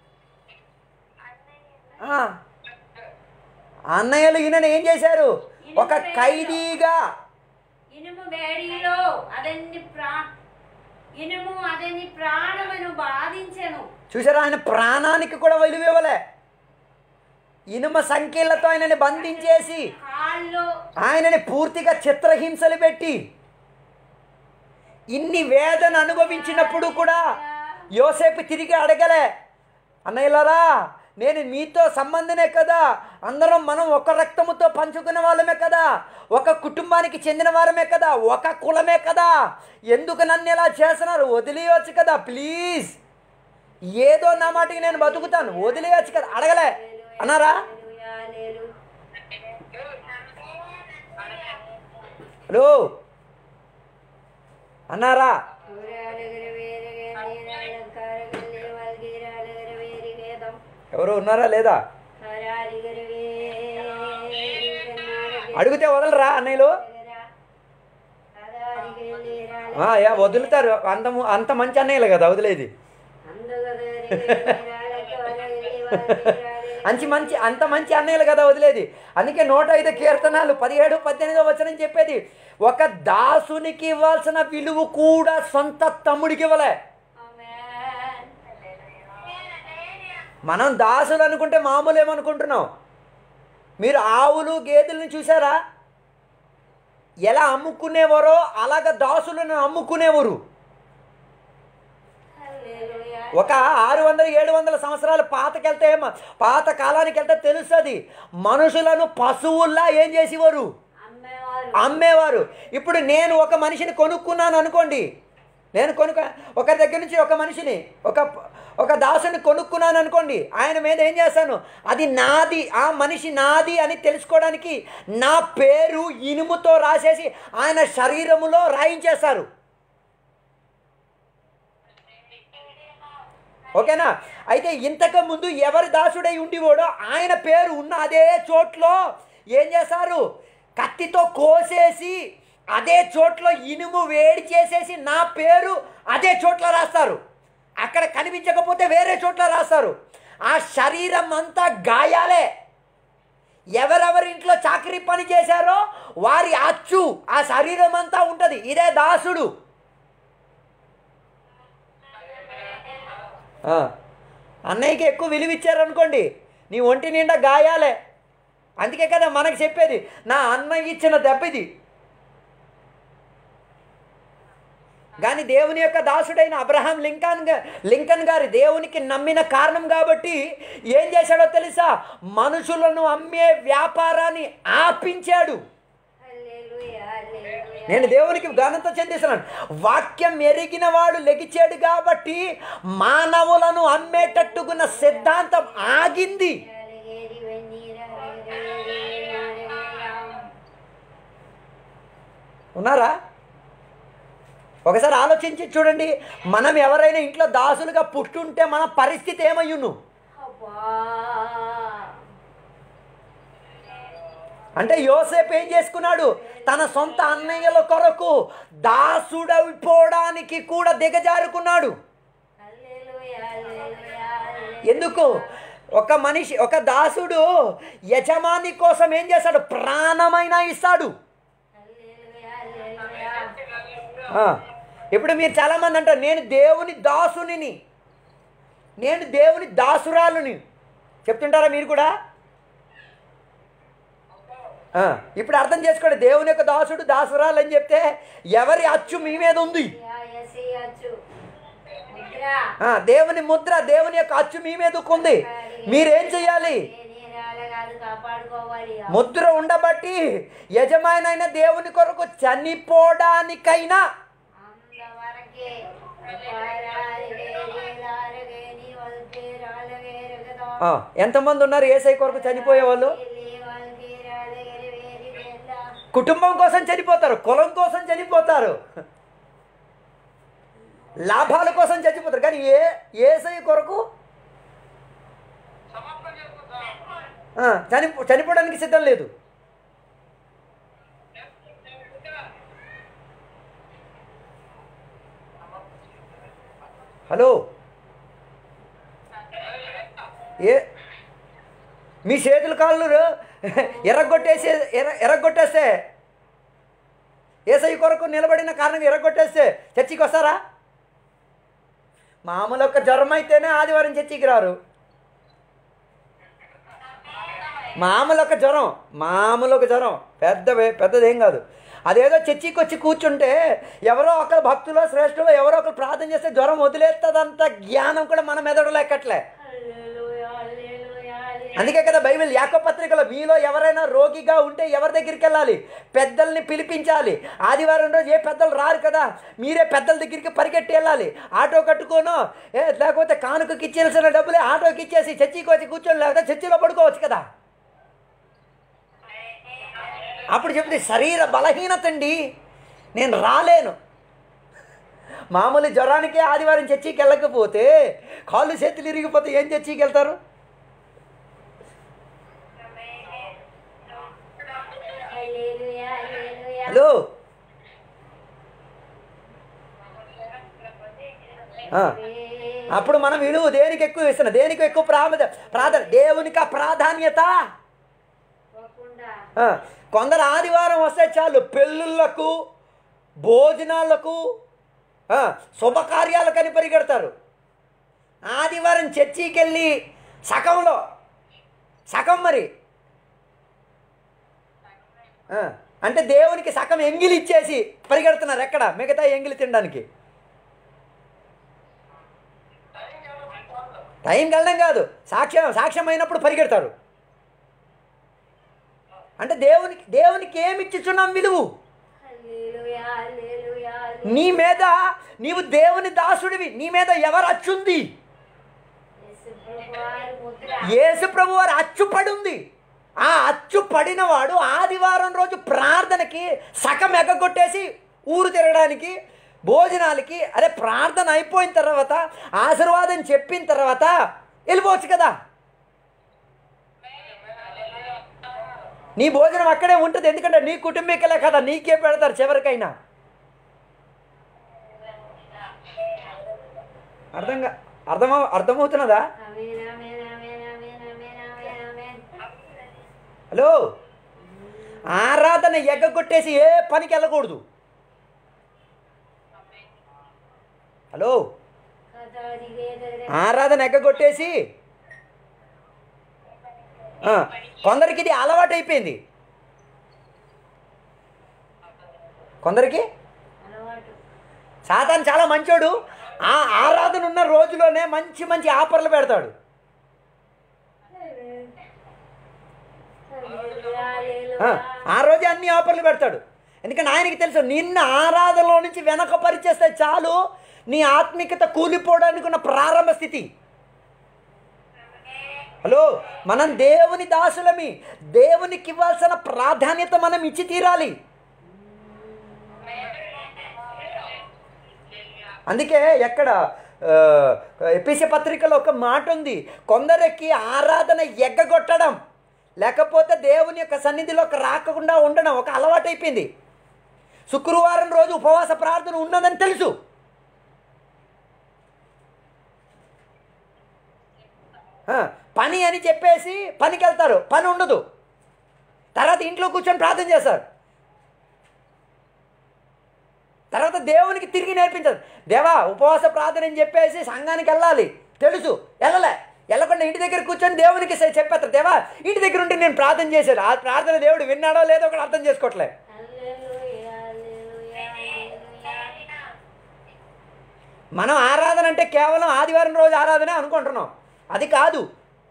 ఆ. అన్నయ్యలు ఈయనని ఏం చేశారు ఒక ఖైదీగా ఇనుము వేడిలో అతన్ని ప్రా ఇనుము అతని ప్రాణమును బాధించెను చూసారా ఆయన ప్రాణానికి కూడా విలువ ఇవ్వలే ఇనుమ సంఖ్యలతో ఆయనని బంధించేసి కాళ్ళు ఆయనని పూర్తిగా చిత్రహింసలు పెట్టి ఇన్ని వేదన అనుభవించినప్పుడు కూడా యోసేపు తిరిగి అడగలే అన్నయ్యలారా నేను మీతో సంబంధమే కదా అందరం మనం ఒక రక్తముతో పంచుకున్న వాళ్ళమే కదా ఒక కుటుంబానికి చెందిన వారమే కదా ఒక కులమే కదా ఎందుకు నన్ను ఇలా చేస్తున్నారు వదిలేయచ్చు కదా ప్లీజ్ ఏదో నా మాటికి నేను బతుకుతాను వదిలేయచ్చు కదా అడగలే అన్నారా హల్లెలూయా, హల్లెలూయా. హలో అన్నారా ఎవరు ఉన్నారా లేదా అడిగితే వదలరా అన్నయ్యలు ఆ, యా వదులుతారు అంత ము- అంత మంచి అన్నయ్యలు కదా వదిలేది అందగ మంచి మంచి అంత మంచి అన్నయ్యలు కదా వదిలేది అందుకే నూట ఐదు కీర్తనాలు పదిహేడు పద్దెనిమిదో వచనం చెప్పేది ఒక దాసునికి ఇవ్వాల్సిన విలువ కూడా సొంత తమ్ముడికి ఇవ్వలే మనం దాసులు అనుకుంటే మామూలు ఏమనుకుంటున్నాం మీరు ఆవులు గేదెలను చూసారా ఎలా అమ్ముకునేవారో అలాగ దాసులను అమ్ముకునేవారు ఒక ఆరు వందల ఏడు వందల సంవత్సరాల పాతకెళ్తే మ- పాత కాలానికి వెళ్తే తెలుస్తుంది మనుషులను పశువుల్లా ఏం చేసేవారు అమ్మేవారు అమ్మేవారు ఇప్పుడు నేను ఒక మనిషిని కొనుక్కున్నాను అనుకోండి నేను కొనుక్క ఒకరి దగ్గర నుంచి ఒక మనిషిని ఒక ఒక దాసుని కొనుక్కున్నాను అనుకోండి ఆయన మీద ఏం చేస్తాను అది నాది ఆ మనిషి నాది అని తెలుసుకోవడానికి నా పేరు ఇనుముతో రాసేసి ఆయన శరీరములో రాయించేస్తారు ఓకేనా అయితే ఇంతకు ముందు ఎవరి దాసుడై ఉండివాడో ఆయన పేరు ఉన్న అదే చోట్లో ఏం చేస్తారు కత్తితో కోసేసి అదే చోట్లో ఇనుము వేడి చేసేసి నా పేరు అదే చోట్ల రాస్తారు అక్కడ కనిపించకపోతే వేరే చోట్ల రాస్తారు ఆ శరీరం అంతా గాయాలే ఎవరెవరి ఇంట్లో చాకరీ పని చేశారో వారి అచ్చు ఆ శరీరం అంతా ఉంటుంది ఇదే దాసుడు ఆ, అన్నయ్యకి ఎక్కువ విలువ ఇచ్చారనుకోండి నీ ఒంటి నిండా గాయాలే అందుకే కదా మనకు చెప్పేది నా అన్నయ్య ఇచ్చిన దెబ్బ ఇది కానీ దేవుని యొక్క దాసుడైన అబ్రహాం లింకన్ గా- లింకన్ గారి దేవునికి నమ్మిన కారణం కాబట్టి ఏం చేశాడో తెలుసా మనుషులను అమ్మే వ్యాపారాన్ని ఆపించాడు హల్లెలూయా, హల్లెలూయా. నేను దేవునికి ఘనత చెందిస్తున్నాను వాక్యం ఎరిగిన వాడు లెగిచాడు కాబట్టి మానవులను అమ్మేటట్టుకున్న సిద్ధాంతం ఆగింది అలగేరి వెన్నీర అలగేరి అలగేరాం. ఉన్నారా ఒకసారి ఆలోచించి చూడండి మనం ఎవరైనా ఇంట్లో దాసులుగా పుట్టుంటే మన పరిస్థితి ఏమయ్యును అబ్బా అంటే యోసేపు ఏం చేసుకున్నాడు తన సొంత అన్నయ్యల కొరకు దాసుడైపోవడానికి కూడా దిగజారుకున్నాడు హల్లెలూయా, హల్లెలూయా, హల్లెలూయా. ఎందుకు ఒక మనిషి ఒక దాసుడు యజమాని కోసం ఏం చేస్తాడు ప్రాణమైనా ఇస్తాడు హల్లెలూయా, హల్లెలూయా. ఆ, ఇప్పుడు మీరు చాలామంది అంటారు నేను దేవుని దాసునిని నేను దేవుని దాసురాలుని చెప్తుంటారా మీరు కూడా ఆ, ఇప్పుడు అర్థం చేసుకోండి దేవుని యొక్క దాసుడు దాసురాలు అని చెప్తే ఎవరి అచ్చు మీ మీద ఉంది యా, యసి అచ్చు. ముద్ర. ఆ, దేవుని ముద్ర దేవుని యొక్క అచ్చు మీ మీద ఉంది మీరేం చెయ్యాలి నేను రాలగాదు కాపాడుకోవాలి ముద్ర ఉండబట్టి యజమానైన దేవుని కొరకు చనిపోవడానికైనా అంతవరకే పారాలిగేలారగే నీ వల్కే రాలగేరగదా. ఆ, ఎంతమంది ఉన్నారు ఏసై కొరకు చనిపోయే వాళ్ళు ఇల్లి వల్కే రాలగేరి వేరిగేలా. కుటుంబం కోసం చనిపోతారు కులం కోసం చనిపోతారు లాభాల కోసం చచ్చిపోతారు కానీ ఏ ఏసై కొరకు ఆ, చనిపో చనిపోవడానికి సిద్ధం లేదు హలో ఏ మీ చేతులు కాళ్ళు ఎర్రగొట్టేసే ఎర్ర ఎర్రగొట్టేస్తే ఏసై కొరకు నిలబడిన కారణంగా ఎర్రగొట్టేస్తే చర్చికి వస్తారా మామూలు ఒక జ్వరం అయితేనే ఆదివారం చర్చికి రారు మామూలు ఒక జ్వరం మామూలు ఒక జ్వరం పెద్ద పెద్దదేం కాదు అదేదో చర్చికి వచ్చి కూర్చుంటే ఎవరో ఒకరు భక్తులో శ్రేష్ఠులో ఎవరో ఒకరు ప్రార్థన చేస్తే జ్వరం వదిలేస్తుందంత జ్ఞానం కూడా మన మెదడులో ఎక్కట్లే హల్లెలూయా, హల్లెలూయా, హల్లెలూయా. అందుకే కదా బైబిల్ యాకో పత్రికలో మీలో ఎవరైనా రోగిగా ఉంటే ఎవరి దగ్గరికి వెళ్ళాలి పెద్దల్ని పిలిపించాలి ఆదివారం రోజు ఏ పెద్దలు రారు కదా మీరే పెద్దల దగ్గరికి పరిగెట్టి వెళ్ళాలి ఆటో కట్టుకోను ఏ లేకపోతే కానుకకి ఇచ్చేయాల్సిన డబ్బులే ఆటోకి ఇచ్చేసి చర్చికి వచ్చి కూర్చొని లేకపోతే చర్చిలో పడుకోవచ్చు కదా అప్పుడు చెప్తే శరీర బలహీనత అండి నేను రాలేను మామూలు జ్వరానికే ఆదివారం చర్చికి వెళ్ళకపోతే కాళ్ళు చేతులు ఇరిగిపోతే ఏం చర్చికి వెళ్తారు హల్లెలూయా, హల్లెలూయా. హలో ఆ, ఏ అప్పుడు మనం విలువ దేనికి ఎక్కువ ఇస్తున్నాం దేనికి ఎక్కువ ప్రాముఖ్యత ప్రాధాన్యత దేవునికి ఆ ప్రాధాన్యత పోకుండా ఆ, కొందరు ఆదివారం వస్తే చాలు పెళ్ళిళ్ళకు భోజనాలకు ఆ, శుభకార్యాలకని పరిగెడతారు ఆదివారం చర్చికి వెళ్ళి సగంలో సగం మరి ఆ, అంటే దేవునికి సగం ఎంగిలి ఇచ్చేసి పరిగెడుతున్నారు ఎక్కడ మిగతా ఎంగిలి తినడానికి టైంకి వెళ్ళడం కాదు సాక్ష్యం సాక్ష్యం అయినప్పుడు పరిగెడతారు అంటే దేవునికి దేవునికి ఏమి ఇచ్చిచున్నాం విలువ హల్లెలూయా హల్లెలూయా నీ మీద నీవు దేవుని దాసుడివి నీ మీద ఎవరు అచ్చుంది యేసుప్రభువారి ముద్ర యేసు ప్రభు వారు అచ్చు పడి ఉంది ఆ అచ్చు పడిన వాడు ఆదివారం రోజు ప్రార్థనకి సగం ఎగ్గొట్టేసి ఊరు తిరగడానికి భోజనాలకి అరే ప్రార్థన అయిపోయిన తర్వాత ఆశీర్వాదం చెప్పిన తర్వాత వెళ్ళిపోవచ్చు కదా నీ భోజనం అక్కడే ఉంటుంది ఎందుకంటే నీ కుటుంబీకులే కదా నీకే పెడతారు చివరికైనా అర్థంగా అర్థమ అర్థమవుతున్నదా ఆమేన్ ఆమేన్ ఆమేన్ ఆమేన్ ఆమేన్ ఆమేన్ ఆమేన్ హలో ఆరాధన ఎగ్గొట్టేసి ఏ పనికి వెళ్ళకూడదు హలో కథాదిగే దగ్గర ఆరాధన ఎగ్గొట్టేసి ఆ, కొందరికి ఇది అలవాటు అయిపోయింది కొందరికి అలవాటు సాతాన్ చాలా మంచోడు ఆ ఆరాధన ఉన్న రోజులోనే మంచి మంచి ఆఫర్లు పెడతాడు హల్లెలూయా ఆ, హల్లెలూయా ఆ రోజే అన్ని ఆఫర్లు పెడతాడు ఎందుకంటే ఆయనకి తెలుసు నిన్న ఆరాధనలో నుంచి వెనక పరిచేస్తే చాలు నీ ఆత్మికత కూలిపోవడానికి ఉన్న ప్రారంభ స్థితి హలో మనం దేవుని దాసులమి దేవునికి ఇవ్వాల్సిన ప్రాధాన్యత మనం ఇచ్చి తీరాలి అందుకే ఎక్కడ ఎపిసి పత్రికలో ఒక మాట ఉంది కొందరికి ఆరాధన ఎగ్గగొట్టడం లేకపోతే దేవుని యొక్క సన్నిధిలోకి రాకుండా ఉండడం ఒక అలవాటు అయిపోయింది శుక్రవారం రోజు ఉపవాస ప్రార్థన ఉన్నదని తెలుసు ఆ, పని అని చెప్పేసి పనికి వెళ్తారు పని ఉండదు తర్వాత ఇంట్లో కూర్చొని ప్రార్థన చేస్తారు తర్వాత దేవునికి తిరిగి నేర్పించారు దేవా ఉపవాస ప్రార్థన అని చెప్పేసి సంఘానికి వెళ్ళాలి తెలుసు వెళ్ళలే వెళ్ళకుండా ఇంటి దగ్గర కూర్చొని దేవునికి సే- చెప్పేస్తారు దేవా ఇంటి దగ్గర ఉంటే నేను ప్రార్థన చేశాను ఆ ప్రార్థన దేవుడు విన్నాడో లేదో కూడా అర్థం చేసుకోవట్లే హల్లెలూయా హల్లెలూయా హల్లెలూయా మనం ఆరాధన అంటే కేవలం ఆదివారం రోజు ఆరాధన అనుకుంటున్నాం అది కాదు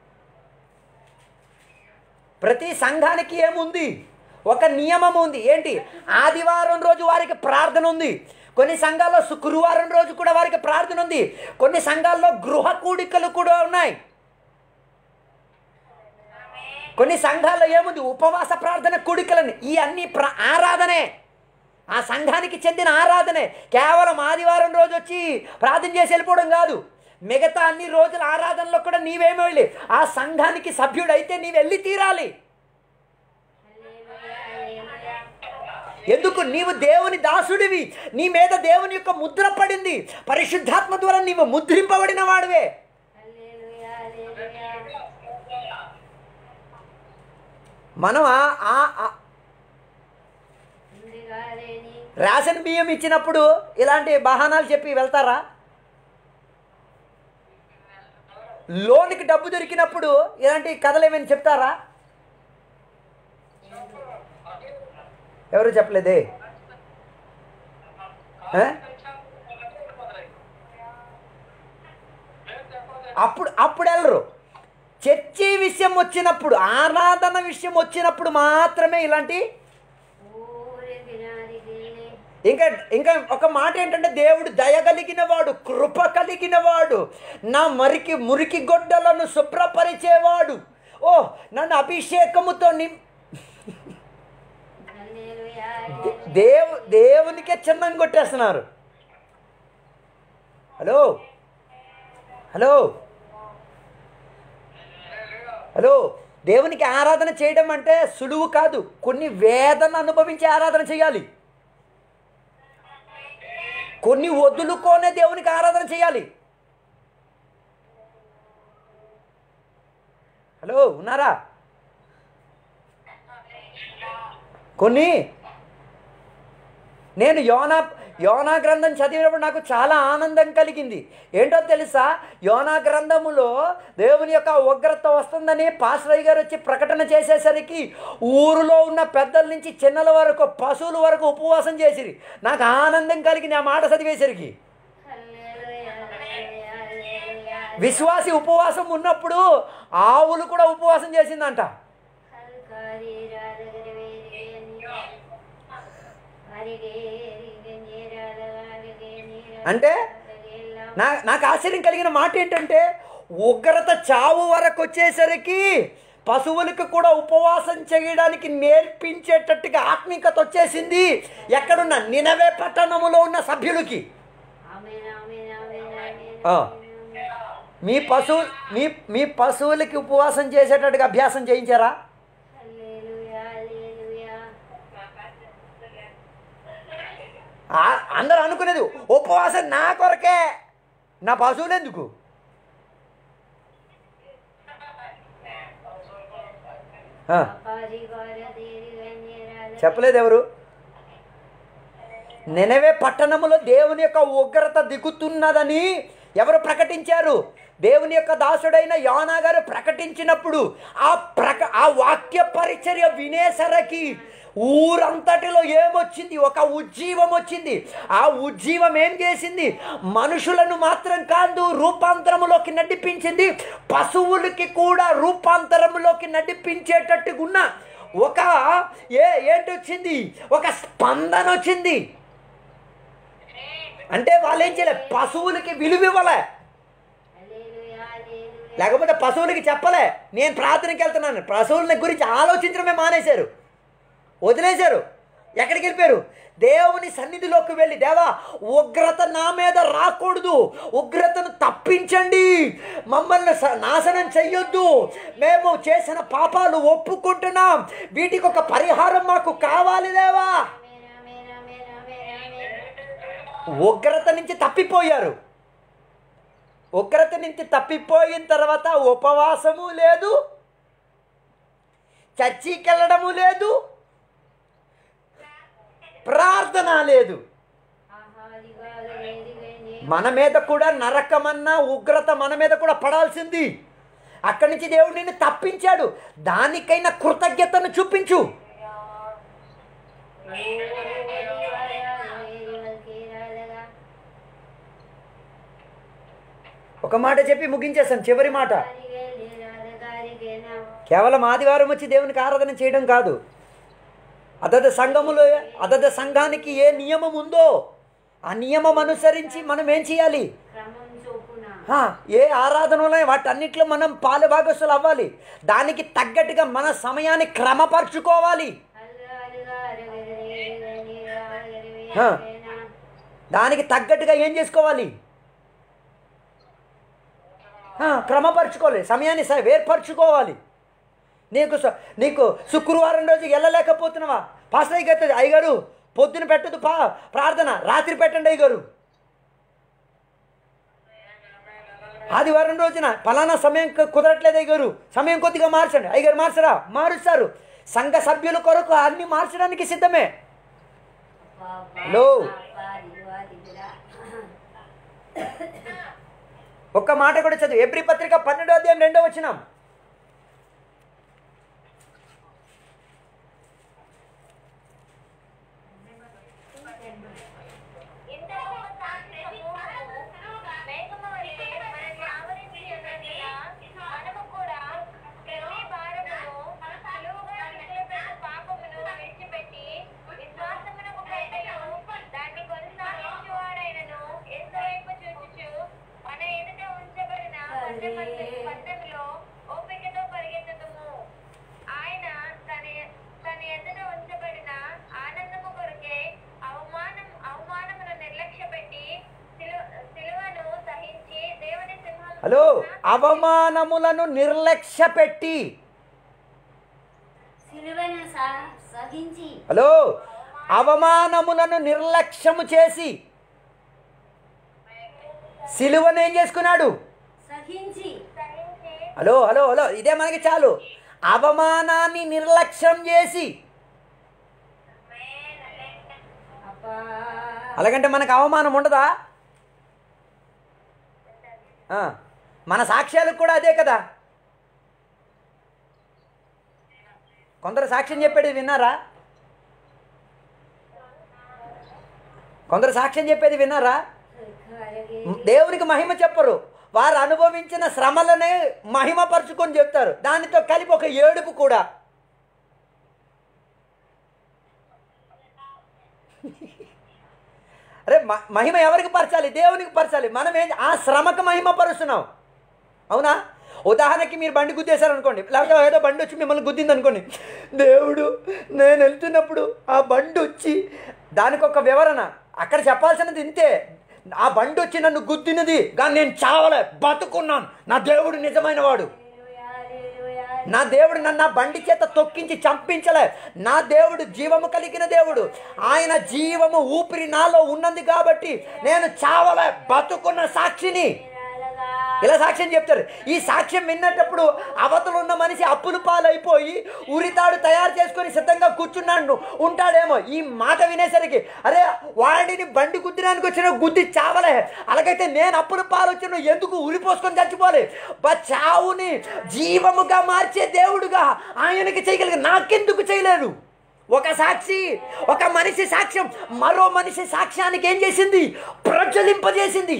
ప్రతి సంఘానికి ఏముంది ఒక నియమం ఉంది ఏంటి ఆదివారం రోజు వారికి ప్రార్థన ఉంది కొన్ని సంఘాల్లో శుక్రవారం రోజు కూడా వారికి ప్రార్థన ఉంది కొన్ని సంఘాల్లో గృహ కూడికలు కూడా ఉన్నాయి కొన్ని సంఘాల్లో ఏముంది ఉపవాస ప్రార్థన కూడికలని ఈ అన్ని ప్ర ఆరాధనే ఆ సంఘానికి చెందిన ఆరాధనే కేవలం ఆదివారం రోజు వచ్చి ప్రార్థన చేసి వెళ్ళిపోవడం కాదు మిగతా అన్ని రోజుల ఆరాధనలో కూడా నీవేమో వెళ్ళి ఆ సంఘానికి సభ్యుడైతే నీవు వెళ్ళి తీరాలి ఎందుకు నీవు దేవుని దాసుడివి నీ మీద దేవుని యొక్క ముద్ర పడింది పరిశుద్ధాత్మ ద్వారా నీవు ముద్రింపబడిన వాడివే హల్లెలూయా హల్లెలూయా మనం ఆ- ఆ- ఆ ముందుగా లేని రేషన్ బియ్యం ఇచ్చినప్పుడు ఇలాంటి బహానాలు చెప్పి వెళ్తారా లోన్కి డబ్బు దొరికినప్పుడు ఇలాంటి కథలు ఏమైనా చెప్తారా ఎవరు చెప్పలేదే ఆ? అప్పుడు అప్పుడు వెళ్ళరు చర్చి విషయం వచ్చినప్పుడు ఆరాధన విషయం వచ్చినప్పుడు మాత్రమే ఇలాంటి ఊరే దినారి దిల్లే ఇంకా ఇంకా ఒక మాట ఏంటంటే దేవుడు దయ కలిగిన వాడు కృప కలిగిన వాడు నా మరికి మురికి గొడ్డలను శుభ్రపరిచేవాడు ఓ నన్ను అభిషేకముతో నిం హల్లెలూయా దే- దేవు దేవునికే చిన్నం కొట్టేస్తున్నారు హలో హలో హలో దేవునికి ఆరాధన చేయడం అంటే సులువు కాదు కొన్ని వేదన అనుభవించి ఆరాధన చేయాలి కొన్ని వదులుకోనే దేవునికి ఆరాధన చేయాలి హలో ఉన్నారా కొన్ని నేను యోనా యోనా గ్రంథం చదివినప్పుడు నాకు చాలా ఆనందం కలిగింది ఏంటో తెలుసా యోనా గ్రంథములో దేవుని యొక్క ఉగ్రత వస్తుందని పాస్రయ్య గారు వచ్చి ప్రకటన చేసేసరికి ఊరిలో ఉన్న పెద్దల నుంచి చిన్నల వరకు పశువుల వరకు ఉపవాసం చేసిరి నాకు ఆనందం కలిగింది ఆ మాట చదివేసరికి విశ్వాసి ఉపవాసం ఉన్నప్పుడు ఆవులు కూడా ఉపవాసం చేసిందంట అంటే నా నాకు ఆశ్చర్యం కలిగిన మాట ఏంటంటే ఉగ్రత చావు వరకు వచ్చేసరికి పశువులకు కూడా ఉపవాసం చేయడానికి నేర్పించేటట్టుగా ఆత్మీకత వచ్చేసింది ఎక్కడున్న నినవే పట్టణములో ఉన్న సభ్యులకి ఆ. మీ పశువు మీ మీ పశువులకి ఉపవాసం చేసేటట్టుగా అభ్యాసం చేయించారా ఆ- అందరూ అనుకునేది ఉపవాసం నా కొరకే నా పశువులు ఎందుకు ఆ, చెప్పలేదు ఎవరు నెనవే పట్టణములో దేవుని యొక్క ఉగ్రత దిగుతున్నదని ఎవరు ప్రకటించారు దేవుని యొక్క దాసుడైన యోనా గారు ప్రకటించినప్పుడు ఆ ప్రక ఆ వాక్య పరిచర్య వినేసరికి ఊరంతటిలో ఏమొచ్చింది ఒక ఉజ్జీవం వచ్చింది ఆ ఉజ్జీవం ఏం చేసింది మనుషులను మాత్రం కాదు రూపాంతరములోకి నడిపించింది పశువులకి కూడా రూపాంతరములోకి నడిపించేటట్టుగా ఉన్న ఒక ఏ ఏంటి వచ్చింది ఒక స్పందన వచ్చింది అంటే వాళ్ళు ఏం చేయలే పశువులకి విలువ ఇవ్వలే లేకపోతే పశువులకి చెప్పలే నేను ప్రార్థనకి వెళ్తున్నాను పశువుల గురించి ఆలోచించడమే మానేశారు వదిలేశారు ఎక్కడికి వెళ్ళిపోయారు దేవుని సన్నిధిలోకి వెళ్ళి దేవా ఉగ్రత నా మీద రాకూడదు ఉగ్రతను తప్పించండి మమ్మల్ని స- నాశనం చెయ్యొద్దు మేము చేసిన పాపాలు ఒప్పుకుంటున్నాం వీటికి ఒక పరిహారం మాకు కావాలి దేవా ఉగ్రత నుంచి తప్పిపోయారు ఉగ్రత నుంచి తప్పిపోయిన తర్వాత ఉపవాసము లేదు చర్చికి వెళ్ళడము లేదు ప్రార్థన లేదు మన మీద కూడా నరకమన్న ఉగ్రత మన మీద కూడా పడాల్సింది అక్కడి నుంచి దేవుడు నిన్ను తప్పించాడు దానికైనా కృతజ్ఞతను చూపించు ఒక మాట చెప్పి ముగించేస్తాను చివరి మాట కేవలం ఆదివారం వచ్చి దేవునికి ఆరాధన చేయడం కాదు అదద సంఘములో అదద సంఘానికి ఏ నియమం ఉందో ఆ నియమం అనుసరించి మనం ఏం చేయాలి క్రమం చొప్పున ఆ, ఏ ఆరాధనలో వాటన్నిటిలో మనం పాలుభాగస్తులు అవ్వాలి దానికి తగ్గట్టుగా మన సమయాన్ని క్రమపరుచుకోవాలి ఆ. దానికి తగ్గట్టుగా ఏం చేసుకోవాలి ఆ, క్రమపరుచుకోవాలి సమయాన్ని స- వేర్పరచుకోవాలి నీకు స- నీకు శుక్రవారం రోజు వెళ్ళలేకపోతున్నావా పాస్టర్ అయ్యి అయ్యగారు పొద్దున పెట్టదు పా ప్రార్థన రాత్రి పెట్టండి అయ్యగారు ఆదివారం రోజున పలానా సమయం కు- కుదరట్లేదు అయ్యగారు సమయం కొద్దిగా మార్చండి అయ్యగారు మార్చరా మారుస్తారు సంఘ సభ్యుల కొరకు అన్ని మార్చడానికి సిద్ధమే హలో. ఒక్క మాట కూడా చదువు ఎబ్రి పత్రిక పన్నెండో అధ్యాయం రెండో వచ్చినాం ఇంతకు మేఘము వలె మనల్ని ఆవరించి ఉన్నందున మనము కూడా ప్రతి భారమును సులువుగా విడిచిపెట్టు పాపమును విడిచిపెట్టి విశ్వాసమునకు కట్టెను దాన్ని కొనసాగించువాడైనను ఎంతవైపు చూచుచు మన ఎదుట ఉంచబడిన పందెం- పందెములో ఓపికతో పరిగెత్తుదుము ఆయన తన తన ఎదుట ఉంచబడిన ఆనందము కొరకే అవమానం అవమానమును నిర్లక్ష్యపెట్టి సిలువ- సిలువను సహించి దేవుని సింహం హలో అవమానములను నిర్లక్ష్య పెట్టి సిలువను స- సహించి హలో అవమానములను నిర్లక్ష్యము చేసి సిలువను ఏం చేసుకున్నాడు సహించి సహించి హలో హలో హలో ఇదే మనకి చాలు అవమానాన్ని నిర్లక్ష్యం చేసి అబ్బా అలాగంటే మనకు అవమానం ఉండదా ఆ, మన సాక్ష్యాలకు కూడా అదే కదా కొందరు సాక్ష్యం చెప్పేది విన్నారా కొందరు సాక్ష్యం చెప్పేది విన్నారా అలాగే దేవునికి మహిమ చెప్పరు వారు అనుభవించిన శ్రమలనే మహిమపరుచుకొని చెప్తారు దానితో కలిపి ఒక ఏడుపు కూడా అరే మ- మహిమ ఎవరికి పరచాలి దేవునికి పరచాలి మనం ఏం ఆ శ్రమకు మహిమ పరుస్తున్నాం అవునా ఉదాహరణకి మీరు బండి గుద్దేశారు అనుకోండి లేకపోతే ఏదో బండి వచ్చి మిమ్మల్ని గుద్దింది అనుకోండి దేవుడు నేను వెళ్తున్నప్పుడు ఆ బండి వచ్చి దానికి ఒక వివరణ అక్కడ చెప్పాల్సినది ఇంతే ఆ బండి వచ్చి నన్ను గుద్దినది కానీ నేను చావలే బతుకున్నాను నా దేవుడు నిజమైన వాడు హల్లెలూయా, హల్లెలూయా. నా దేవుడు నన్ను నా బండి చేత తొక్కించి చంపించలే నా దేవుడు జీవము కలిగిన దేవుడు ఆయన జీవము ఊపిరి నాలో ఉన్నది కాబట్టి నేను చావలే బతుకున్న సాక్షిని అలాగా. ఇలా సాక్ష్యం చెప్తారు ఈ సాక్ష్యం విన్నటప్పుడు అవతలు ఉన్న మనిషి అప్పులు పాలైపోయి ఉరితాడు తయారు చేసుకొని సిద్ధంగా కూర్చున్నాడు ఉంటాడేమో ఈ మాట వినేసరికి అరే వాడిని బండి గుద్దినానికి వచ్చిన గుద్ది చావలే అలాగైతే నేను అప్పుల పాలు వచ్చిన ఎందుకు ఉరిపోసుకొని చచ్చిపోలే బా చావుని జీవముగా మార్చే దేవుడుగా ఆయనకి చేయగలిగి నాకెందుకు చేయలేదు ఒక సాక్షి ఒక మనిషి సాక్ష్యం మరో మనిషి సాక్ష్యానికి ఏం చేసింది ప్రజ్వలింపజేసింది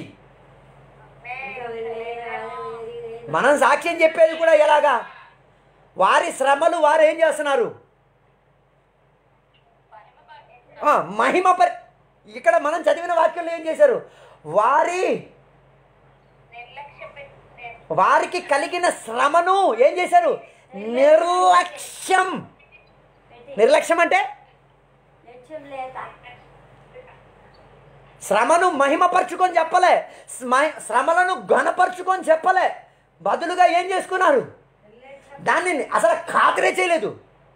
మనం సాక్ష్యం చెప్పేది కూడా ఎలాగా వారి శ్రమలు వారు ఏం చేస్తున్నారు ఆ, మహిమ పరి ఇక్కడ మనం చదివిన వాక్యంలో ఏం చేశారు వారి వారికి కలిగిన శ్రమను ఏం చేశారు నిర్లక్ష్యం నిర్లక్ష్యం అంటే లక్ష్యం లేక శ్రమను మహిమపరుచుకొని చెప్పలే స్మ- శ్రమలను ఘనపరుచుకొని చెప్పలే బదులుగా ఏం చేసుకున్నారు దాన్ని అసలు ఖాతరే చేయలేదు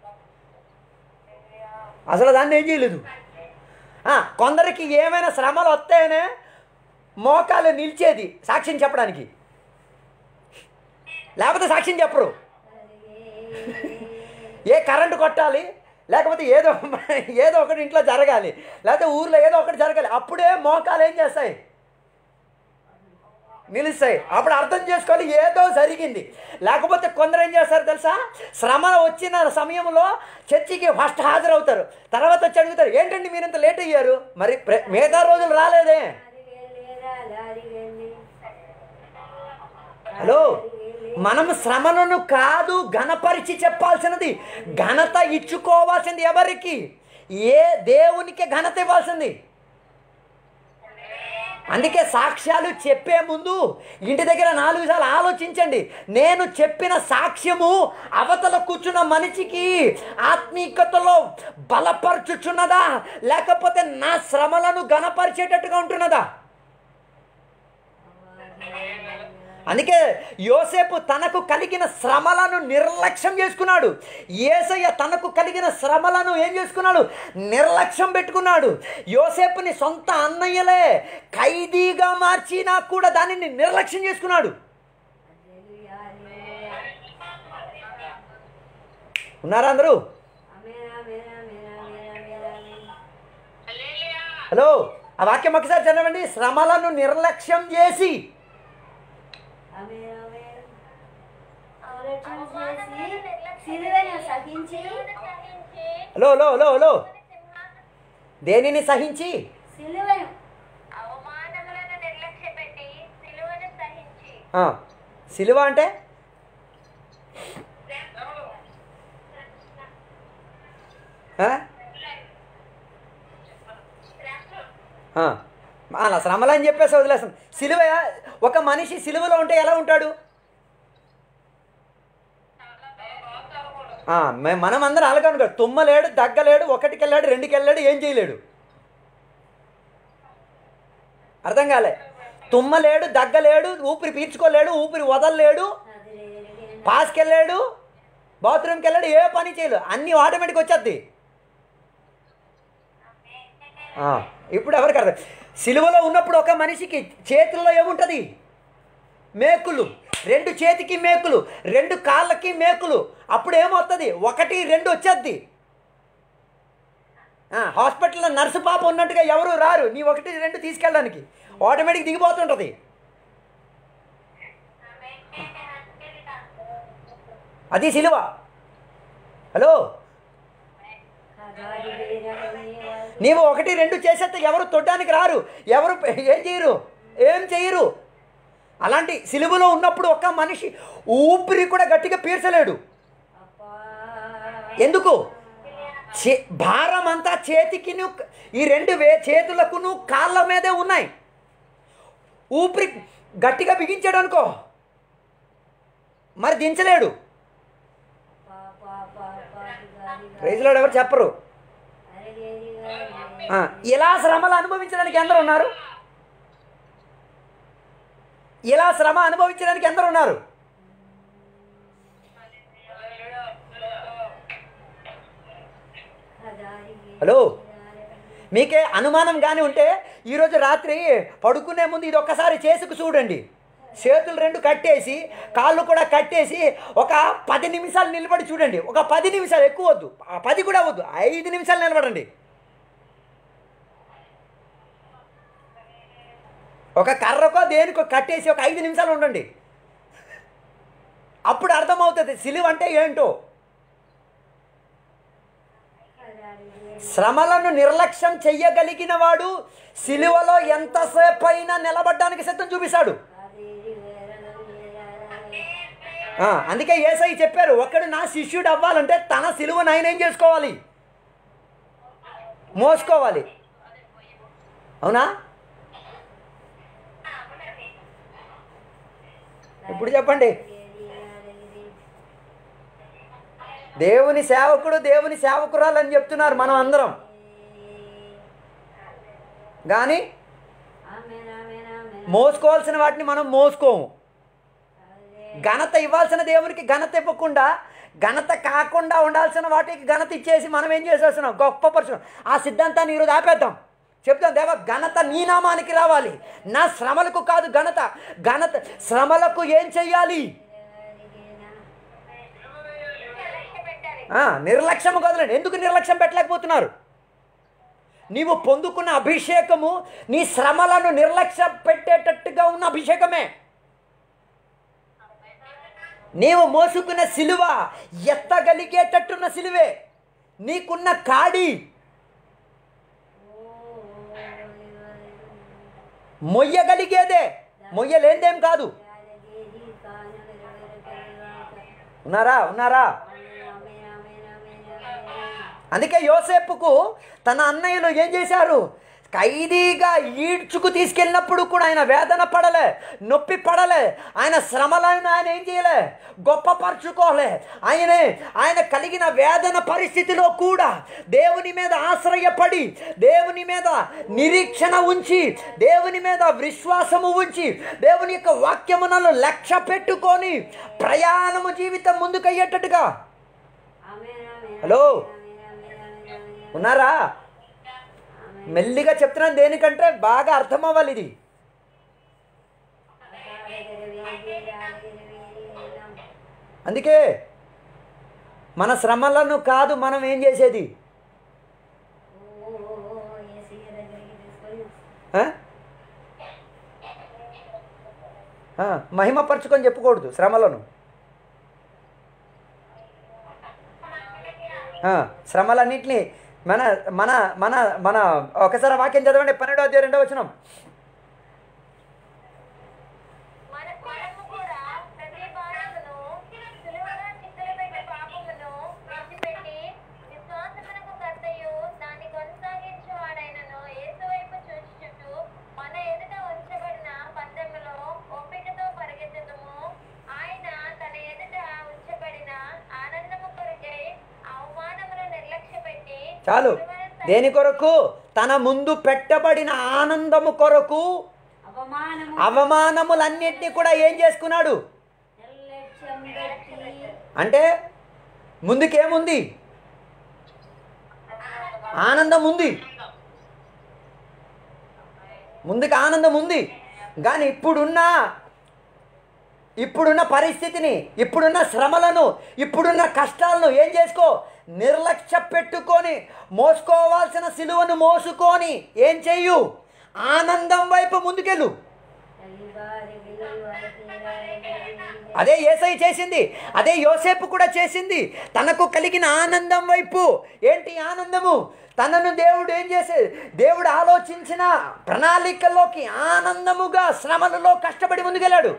అసలు దాన్ని ఏం చేయలేదు ఆ, కొందరికి ఏమైనా శ్రమలు వస్తాయనే మోకాలు నిలిచేది సాక్ష్యం చెప్పడానికి లేకపోతే సాక్ష్యం చెప్పరు ఏ కరెంటు కొట్టాలి లేకపోతే ఏదో ఏదో ఒకటి ఇంట్లో జరగాలి లేకపోతే ఊర్లో ఏదో ఒకటి జరగాలి అప్పుడే మోకాలు ఏం చేస్తాయి నిలుస్తాయి అప్పుడు అర్థం చేసుకోవాలి ఏదో జరిగింది లేకపోతే కొందరు ఏం చేస్తారు తెలుసా శ్రమ వచ్చిన సమయంలో చర్చికి ఫస్ట్ హాజరవుతారు తర్వాత వచ్చి అడుగుతారు ఏంటండి మీరు ఇంత లేట్ అయ్యారు మరి ప్ర- మిగతా రోజులు రాలేదే హలో మనం శ్రమలను కాదు ఘనపరిచి చెప్పాల్సినది ఘనత ఇచ్చుకోవాల్సింది ఎవరికి ఏ దేవునికి ఘనత ఇవ్వాల్సింది అందుకే సాక్ష్యాలు చెప్పే ముందు ఇంటి దగ్గర నాలుగు సార్లు ఆలోచించండి నేను చెప్పిన సాక్ష్యము అవతల కూర్చున్న మనిషికి ఆత్మీయతలో బలపరచుచున్నదా లేకపోతే నా శ్రమలను ఘనపరిచేటట్టుగా ఉంటున్నదా అందుకే యోసేపు తనకు కలిగిన శ్రమలను నిర్లక్ష్యం చేసుకున్నాడు ఏసయ్య తనకు కలిగిన శ్రమలను ఏం చేసుకున్నాడు నిర్లక్ష్యం పెట్టుకున్నాడు యోసేపుని సొంత అన్నయ్యలే ఖైదీగా మార్చినా కూడా దానిని నిర్లక్ష్యం చేసుకున్నాడు ఉన్నారా అందరూ హలో ఆ వాక్యం ఒకసారి చదవండి శ్రమలను నిర్లక్ష్యం చేసి సిలువను సహించి హలో హలో హలో హలో దేనిని సహించి సిలువను అవమానములను నిర్లక్ష్యపెట్టి సిలువను సహించి ఆ, సిలువ అంటే ఆ? ఆ, అలా శ్రమలు అని చెప్పేసి వదిలేస్తాం సిలువ ఒక మనిషి సిలువలో ఉంటే ఎలా ఉంటాడు ఆ, మే- మనం అందరం అలాగే అనుకోడు తుమ్మలేడు దగ్గలేడు ఒకటికి వెళ్ళాడు రెండుకి వెళ్ళాడు ఏం చేయలేడు అర్థం కాలే తుమ్మలేడు దగ్గలేడు ఊపిరి పీల్చుకోలేడు ఊపిరి వదలలేడు పాస్కి వెళ్ళాడు బాత్రూమ్కి వెళ్ళాడు ఏ పని చేయలేదు అన్నీ ఆటోమేటిక్ వచ్చేద్ది ఆ, ఇప్పుడు ఎవరికి అర్థం సిలువలో ఉన్నప్పుడు ఒక మనిషికి చేతుల్లో ఏముంటుంది మేకులు రెండు చేతికి మేకులు రెండు కాళ్ళకి మేకులు అప్పుడు ఏమవుతుంది ఒకటి రెండు వచ్చేద్ది ఆ, హాస్పిటల్లో నర్సు పాప ఉన్నట్టుగా ఎవరు రారు నీ ఒకటి రెండు తీసుకెళ్ళడానికి ఆటోమేటిక్ దిగిపోతుంటుంది అది సిలువ హలో నీవు ఒకటి రెండు చేసేస్తే ఎవరు తొడ్డానికి రారు ఎవరు ఏం చేయరు ఏం చేయరు అలాంటి సిలువలో ఉన్నప్పుడు ఒక మనిషి ఊపిరి కూడా గట్టిగా పీల్చలేడు ఎందుకు చే భారం అంతా చేతికిను ఈ రెండు వే చేతులకును కాళ్ళ మీదే ఉన్నాయి ఊపిరి గట్టిగా బిగించాడు అనుకో మరి దించలేడు ప్రైజ్లో ఎవరు చెప్పరు ఆ, ఇలా శ్రమలు అనుభవించడానికి ఎందరు ఉన్నారు ఇలా శ్రమ అనుభవించడానికి ఎందరు ఉన్నారు హలో మీకే అనుమానం కానీ ఉంటే ఈరోజు రాత్రి పడుకునే ముందు ఇది ఒక్కసారి చేసుకు చూడండి చేతులు రెండు కట్టేసి కాళ్ళు కూడా కట్టేసి ఒక పది నిమిషాలు నిలబడి చూడండి ఒక పది నిమిషాలు ఎక్కువ వద్దు ఆ పది కూడా వద్దు ఐదు నిమిషాలు నిలబడండి ఒక కర్రకో దేనికో కట్టేసి ఒక ఐదు నిమిషాలు ఉండండి అప్పుడు అర్థమవుతుంది సిలువ అంటే ఏంటో శ్రమలను నిర్లక్ష్యం చెయ్యగలిగిన వాడు సిలువలో ఎంతసేపు అయినా నిలబడడానికి సిద్ధం చూపిస్తాడు ఆ, అందుకే ఏసై చెప్పారు ఒకడు నా శిష్యుడు అవ్వాలంటే తన సిలువను ఆయన ఏం చేసుకోవాలి మోసుకోవాలి అవునా ఇప్పుడు చెప్పండి దేవుని సేవకుడు దేవుని సేవకురాలు అని చెప్తున్నారు మనం అందరం కానీ మోసుకోవాల్సిన వాటిని మనం మోసుకోము ఘనత ఇవ్వాల్సిన దేవునికి ఘనత ఇవ్వకుండా ఘనత కాకుండా ఉండాల్సిన వాటికి ఘనత ఇచ్చేసి మనం ఏం చేసేస్తున్నాం గొప్ప పరుచున్నాం ఆ సిద్ధాంతాన్ని ఈరోజు ఆపేద్దాం చెప్తాం దేవ ఘనత నీ నామానికి రావాలి నా శ్రమలకు కాదు ఘనత ఘనత శ్రమలకు ఏం చెయ్యాలి ఆ, నిర్లక్ష్యం కదలండి ఎందుకు నిర్లక్ష్యం పెట్టలేకపోతున్నారు నీవు పొందుకున్న అభిషేకము నీ శ్రమలను నిర్లక్ష్య పెట్టేటట్టుగా ఉన్న అభిషేకమే నీవు మోసుకున్న సిలువ ఎత్తగలిగేటట్టున్న సిలువే నీకున్న కాడి మొయ్యగలిగేదే మొయ్యలేందేం కాదు ఉన్నారా ఉన్నారా అందుకే యోసేపుకు తన అన్నయ్యలు ఏం చేశారు ఖైదీగా ఈడ్చుకు తీసుకెళ్ళినప్పుడు కూడా ఆయన వేదన పడలే నొప్పి పడలే ఆయన శ్రమలను ఆయన ఏం చేయలే గొప్పపరుచుకోలే ఆయనే ఆయన కలిగిన వేదన పరిస్థితిలో కూడా దేవుని మీద ఆశ్రయపడి దేవుని మీద నిరీక్షణ ఉంచి దేవుని మీద విశ్వాసము ఉంచి దేవుని యొక్క వాక్యమునలు లక్ష్య పెట్టుకొని ప్రయాణము జీవితం ముందుకయ్యేటట్టుగా హలో ఉన్నారా మెల్లిగా చెప్తున్నాను దేనికంటే బాగా అర్థం అవ్వాలి ఇది అందుకే మన శ్రమలను కాదు మనం ఏం చేసేది ఆ? ఆ, మహిమపరచుకొని చెప్పకూడదు శ్రమలను ఆ, శ్రమలన్నింటినీ మన మన మన మన ఒకసారి వాక్యం చదవండి పన్నెండో అధ్యాయం రెండో వచనం మన మనము కూడా ప్రతి భారమును సులువుగా చిక్కులుపెట్టే పాపమును విడిచిపెట్టి విశ్వాసమునకు కర్తయు దాన్ని కొనసాగించువాడైనను యేసు వైపు చూచుచుంటూ మన ఎదుట ఉంచబడిన పందెములో ఓపికతో పరిగెత్తుదుము ఆయన తన ఎదుట ఉంచబడిన ఆనందము కొరకై అవమానమును నిర్లక్ష్యపెట్టి చాలు దేని కొరకు తన ముందు పెట్టబడిన ఆనందము కొరకు అవమానము అవమానములన్నింటినీ కూడా ఏం చేసుకున్నాడు నిర్లక్ష్యం పెట్టి అంటే ముందుకేముంది ఆనందం ఉంది ముందుకు ఆనందం ఉంది కానీ ఇప్పుడున్న ఇప్పుడున్న పరిస్థితిని ఇప్పుడున్న శ్రమలను ఇప్పుడున్న కష్టాలను ఏం చేసుకో నిర్లక్ష్య పెట్టుకొని మోసుకోవాల్సిన సిలువను మోసుకొని ఏం చెయ్యు ఆనందం వైపు ముందుకెళ్ళు అదే ఏసై చేసింది అదే యోసేపు కూడా చేసింది తనకు కలిగిన ఆనందం వైపు ఏంటి ఆనందము తనను దేవుడు ఏం చేసే దేవుడు ఆలోచించిన ప్రణాళికలోకి ఆనందముగా శ్రమలలో కష్టపడి ముందుకెళ్ళాడు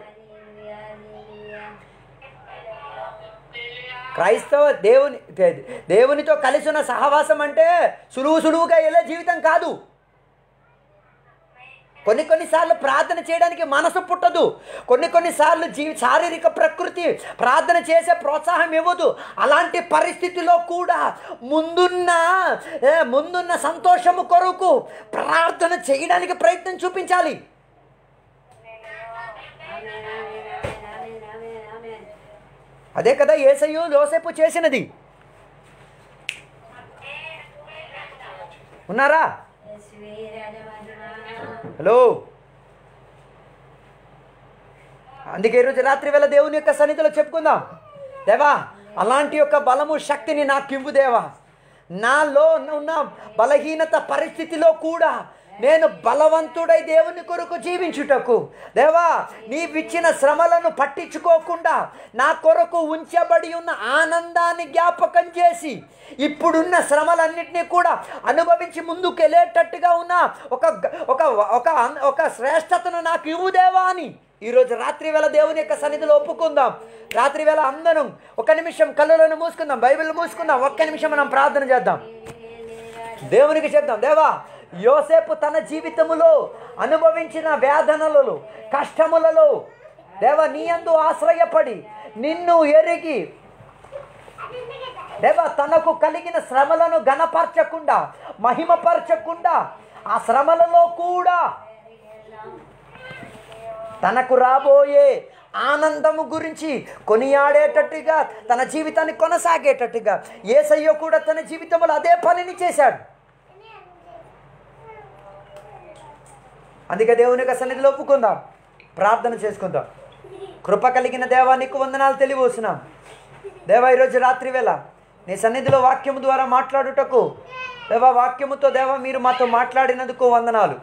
క్రైస్తవ దేవుని దే- దేవునితో కలిసి ఉన్న సహవాసం అంటే సులువు సులువుగా వెళ్ళే జీవితం కాదు కొన్ని కొన్నిసార్లు ప్రార్థన చేయడానికి మనసు పుట్టదు కొన్ని కొన్నిసార్లు జీ శారీరక ప్రకృతి ప్రార్థన చేసే ప్రోత్సాహం ఇవ్వదు అలాంటి పరిస్థితిలో కూడా ముందున్న ఏ, ముందున్న సంతోషము కొరకు ప్రార్థన చేయడానికి ప్రయత్నం చూపించాలి అదే కదా ఏసయ్యు యోసేపు చేసినది ఉన్నారా హలో అందుకే ఈరోజు రాత్రి వేళ దేవుని యొక్క సన్నిధిలో చెప్పుకుందాం దేవా అలాంటి యొక్క బలము శక్తిని నాకు ఇవ్వు దేవా నాలో ఉన్న బలహీనత పరిస్థితిలో కూడా నేను బలవంతుడై దేవుని కొరకు జీవించుటకు దేవా నీవిచ్చిన శ్రమలను పట్టించుకోకుండా నా కొరకు ఉంచబడి ఉన్న ఆనందాన్ని జ్ఞాపకం చేసి ఇప్పుడున్న శ్రమలన్నింటినీ కూడా అనుభవించి ముందుకు వెళ్ళేటట్టుగా ఉన్న ఒక ఒక ఒక ఒక శ్రేష్టతను నాకు ఇవ్వు దేవా అని ఈరోజు రాత్రి వేళ దేవుని యొక్క సన్నిధిలో ఒప్పుకుందాం రాత్రి వేళ అందరం ఒక నిమిషం కళ్ళలను మూసుకుందాం బైబిల్ మూసుకుందాం ఒక్క నిమిషం మనం ప్రార్థన చేద్దాం దేవునికి చెప్దాం దేవా యోసేపు తన జీవితములో అనుభవించిన వేదనలలో కష్టములలో దేవా నీ అందు ఆశ్రయపడి నిన్ను ఎరిగి దేవా తనకు కలిగిన శ్రమలను గణపరచకుండా మహిమపరచకుండా ఆ శ్రమలలో కూడా తనకు రాబోయే ఆనందము గురించి కొనియాడేటట్టుగా తన జీవితాన్ని కొనసాగేటట్టుగా ఏసయ్య కూడా తన జీవితంలో అదే పనిని చేశాడు అందుకే దేవుని యొక్క సన్నిధిలో ఒప్పుకుందాం ప్రార్థన చేసుకుందాం కృప కలిగిన దేవా నీకు వందనాలు తెలియవస్తున్నాం దేవా ఈరోజు రాత్రి వేళ నీ సన్నిధిలో వాక్యము ద్వారా మాట్లాడుటకు దేవా వాక్యముతో దేవా మీరు మాతో మాట్లాడినందుకు వందనాలు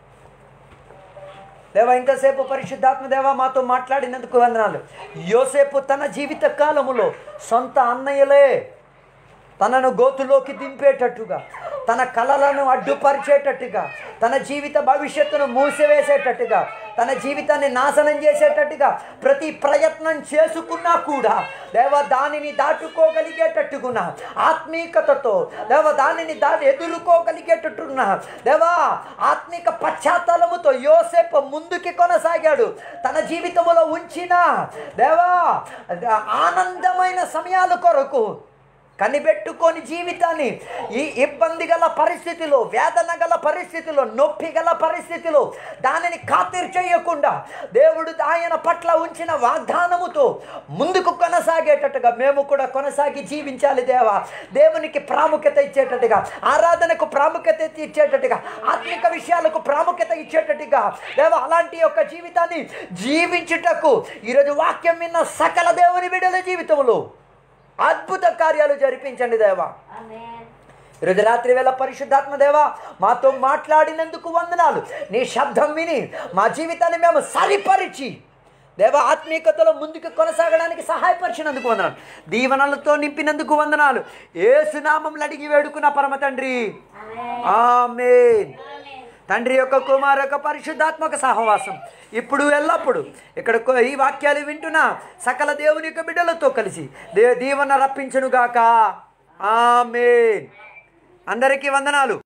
దేవా ఇంతసేపు పరిశుద్ధాత్మ దేవా మాతో మాట్లాడినందుకు వందనాలు యోసేపు తన జీవిత కాలములో సొంత అన్నయ్యలే తనను గోతులోకి దింపేటట్టుగా తన కలలను అడ్డుపరిచేటట్టుగా తన జీవిత భవిష్యత్తును మూసివేసేటట్టుగా తన జీవితాన్ని నాశనం చేసేటట్టుగా ప్రతి ప్రయత్నం చేసుకున్నా కూడా దేవ దానిని దాటుకోగలిగేటట్టుకున్న ఆత్మీకతతో దేవ దానిని దాటి ఎదుర్కోగలిగేటట్టున్న దేవా ఆత్మిక పశ్చాత్తలముతో యోసేపు ముందుకి కొనసాగాడు తన జీవితంలో ఉంచిన దేవా ఆనందమైన సమయాల కొరకు కనిపెట్టుకొని జీవితాన్ని ఈ ఇబ్బంది గల పరిస్థితిలో వేదన గల పరిస్థితిలో నొప్పి గల పరిస్థితిలో దానిని ఖాతరు చేయకుండా దేవుడు ఆయన పట్ల ఉంచిన వాగ్దానముతో ముందుకు కొనసాగేటట్టుగా మేము కూడా కొనసాగి జీవించాలి దేవా దేవునికి ప్రాముఖ్యత ఇచ్చేటట్టుగా ఆరాధనకు ప్రాముఖ్యత ఇచ్చేటట్టుగా ఆత్మిక విషయాలకు ప్రాముఖ్యత ఇచ్చేటట్టుగా దేవా అలాంటి యొక్క జీవితాన్ని జీవించుటకు ఈరోజు వాక్యం విన్న సకల దేవుని బిడ్డల జీవితంలో అద్భుత కార్యాలు జరిపించండి దేవా ఈరోజు రాత్రి వేళ పరిశుద్ధాత్మ దేవా మాతో మాట్లాడినందుకు వందనాలు నీ శబ్దం విని మా జీవితాన్ని మేము సరిపరిచి దేవ ఆత్మీయతలో ముందుకు కొనసాగడానికి సహాయపరిచినందుకు వందనాలు దీవెనలతో నింపినందుకు వందనాలు ఏసునామంలో అడిగి వేడుకున్న పరమ తండ్రి ఆమేన్ తండ్రి యొక్క కుమార్ యొక్క పరిశుద్ధాత్మక సహవాసం ఇప్పుడు ఎల్లప్పుడు ఇక్కడ కొ- ఈ వాక్యాలు వింటున్న సకల దేవుని యొక్క బిడ్డలతో కలిసి దే దీవెన రప్పించునుగాక ఆమెన్ అందరికీ వందనాలు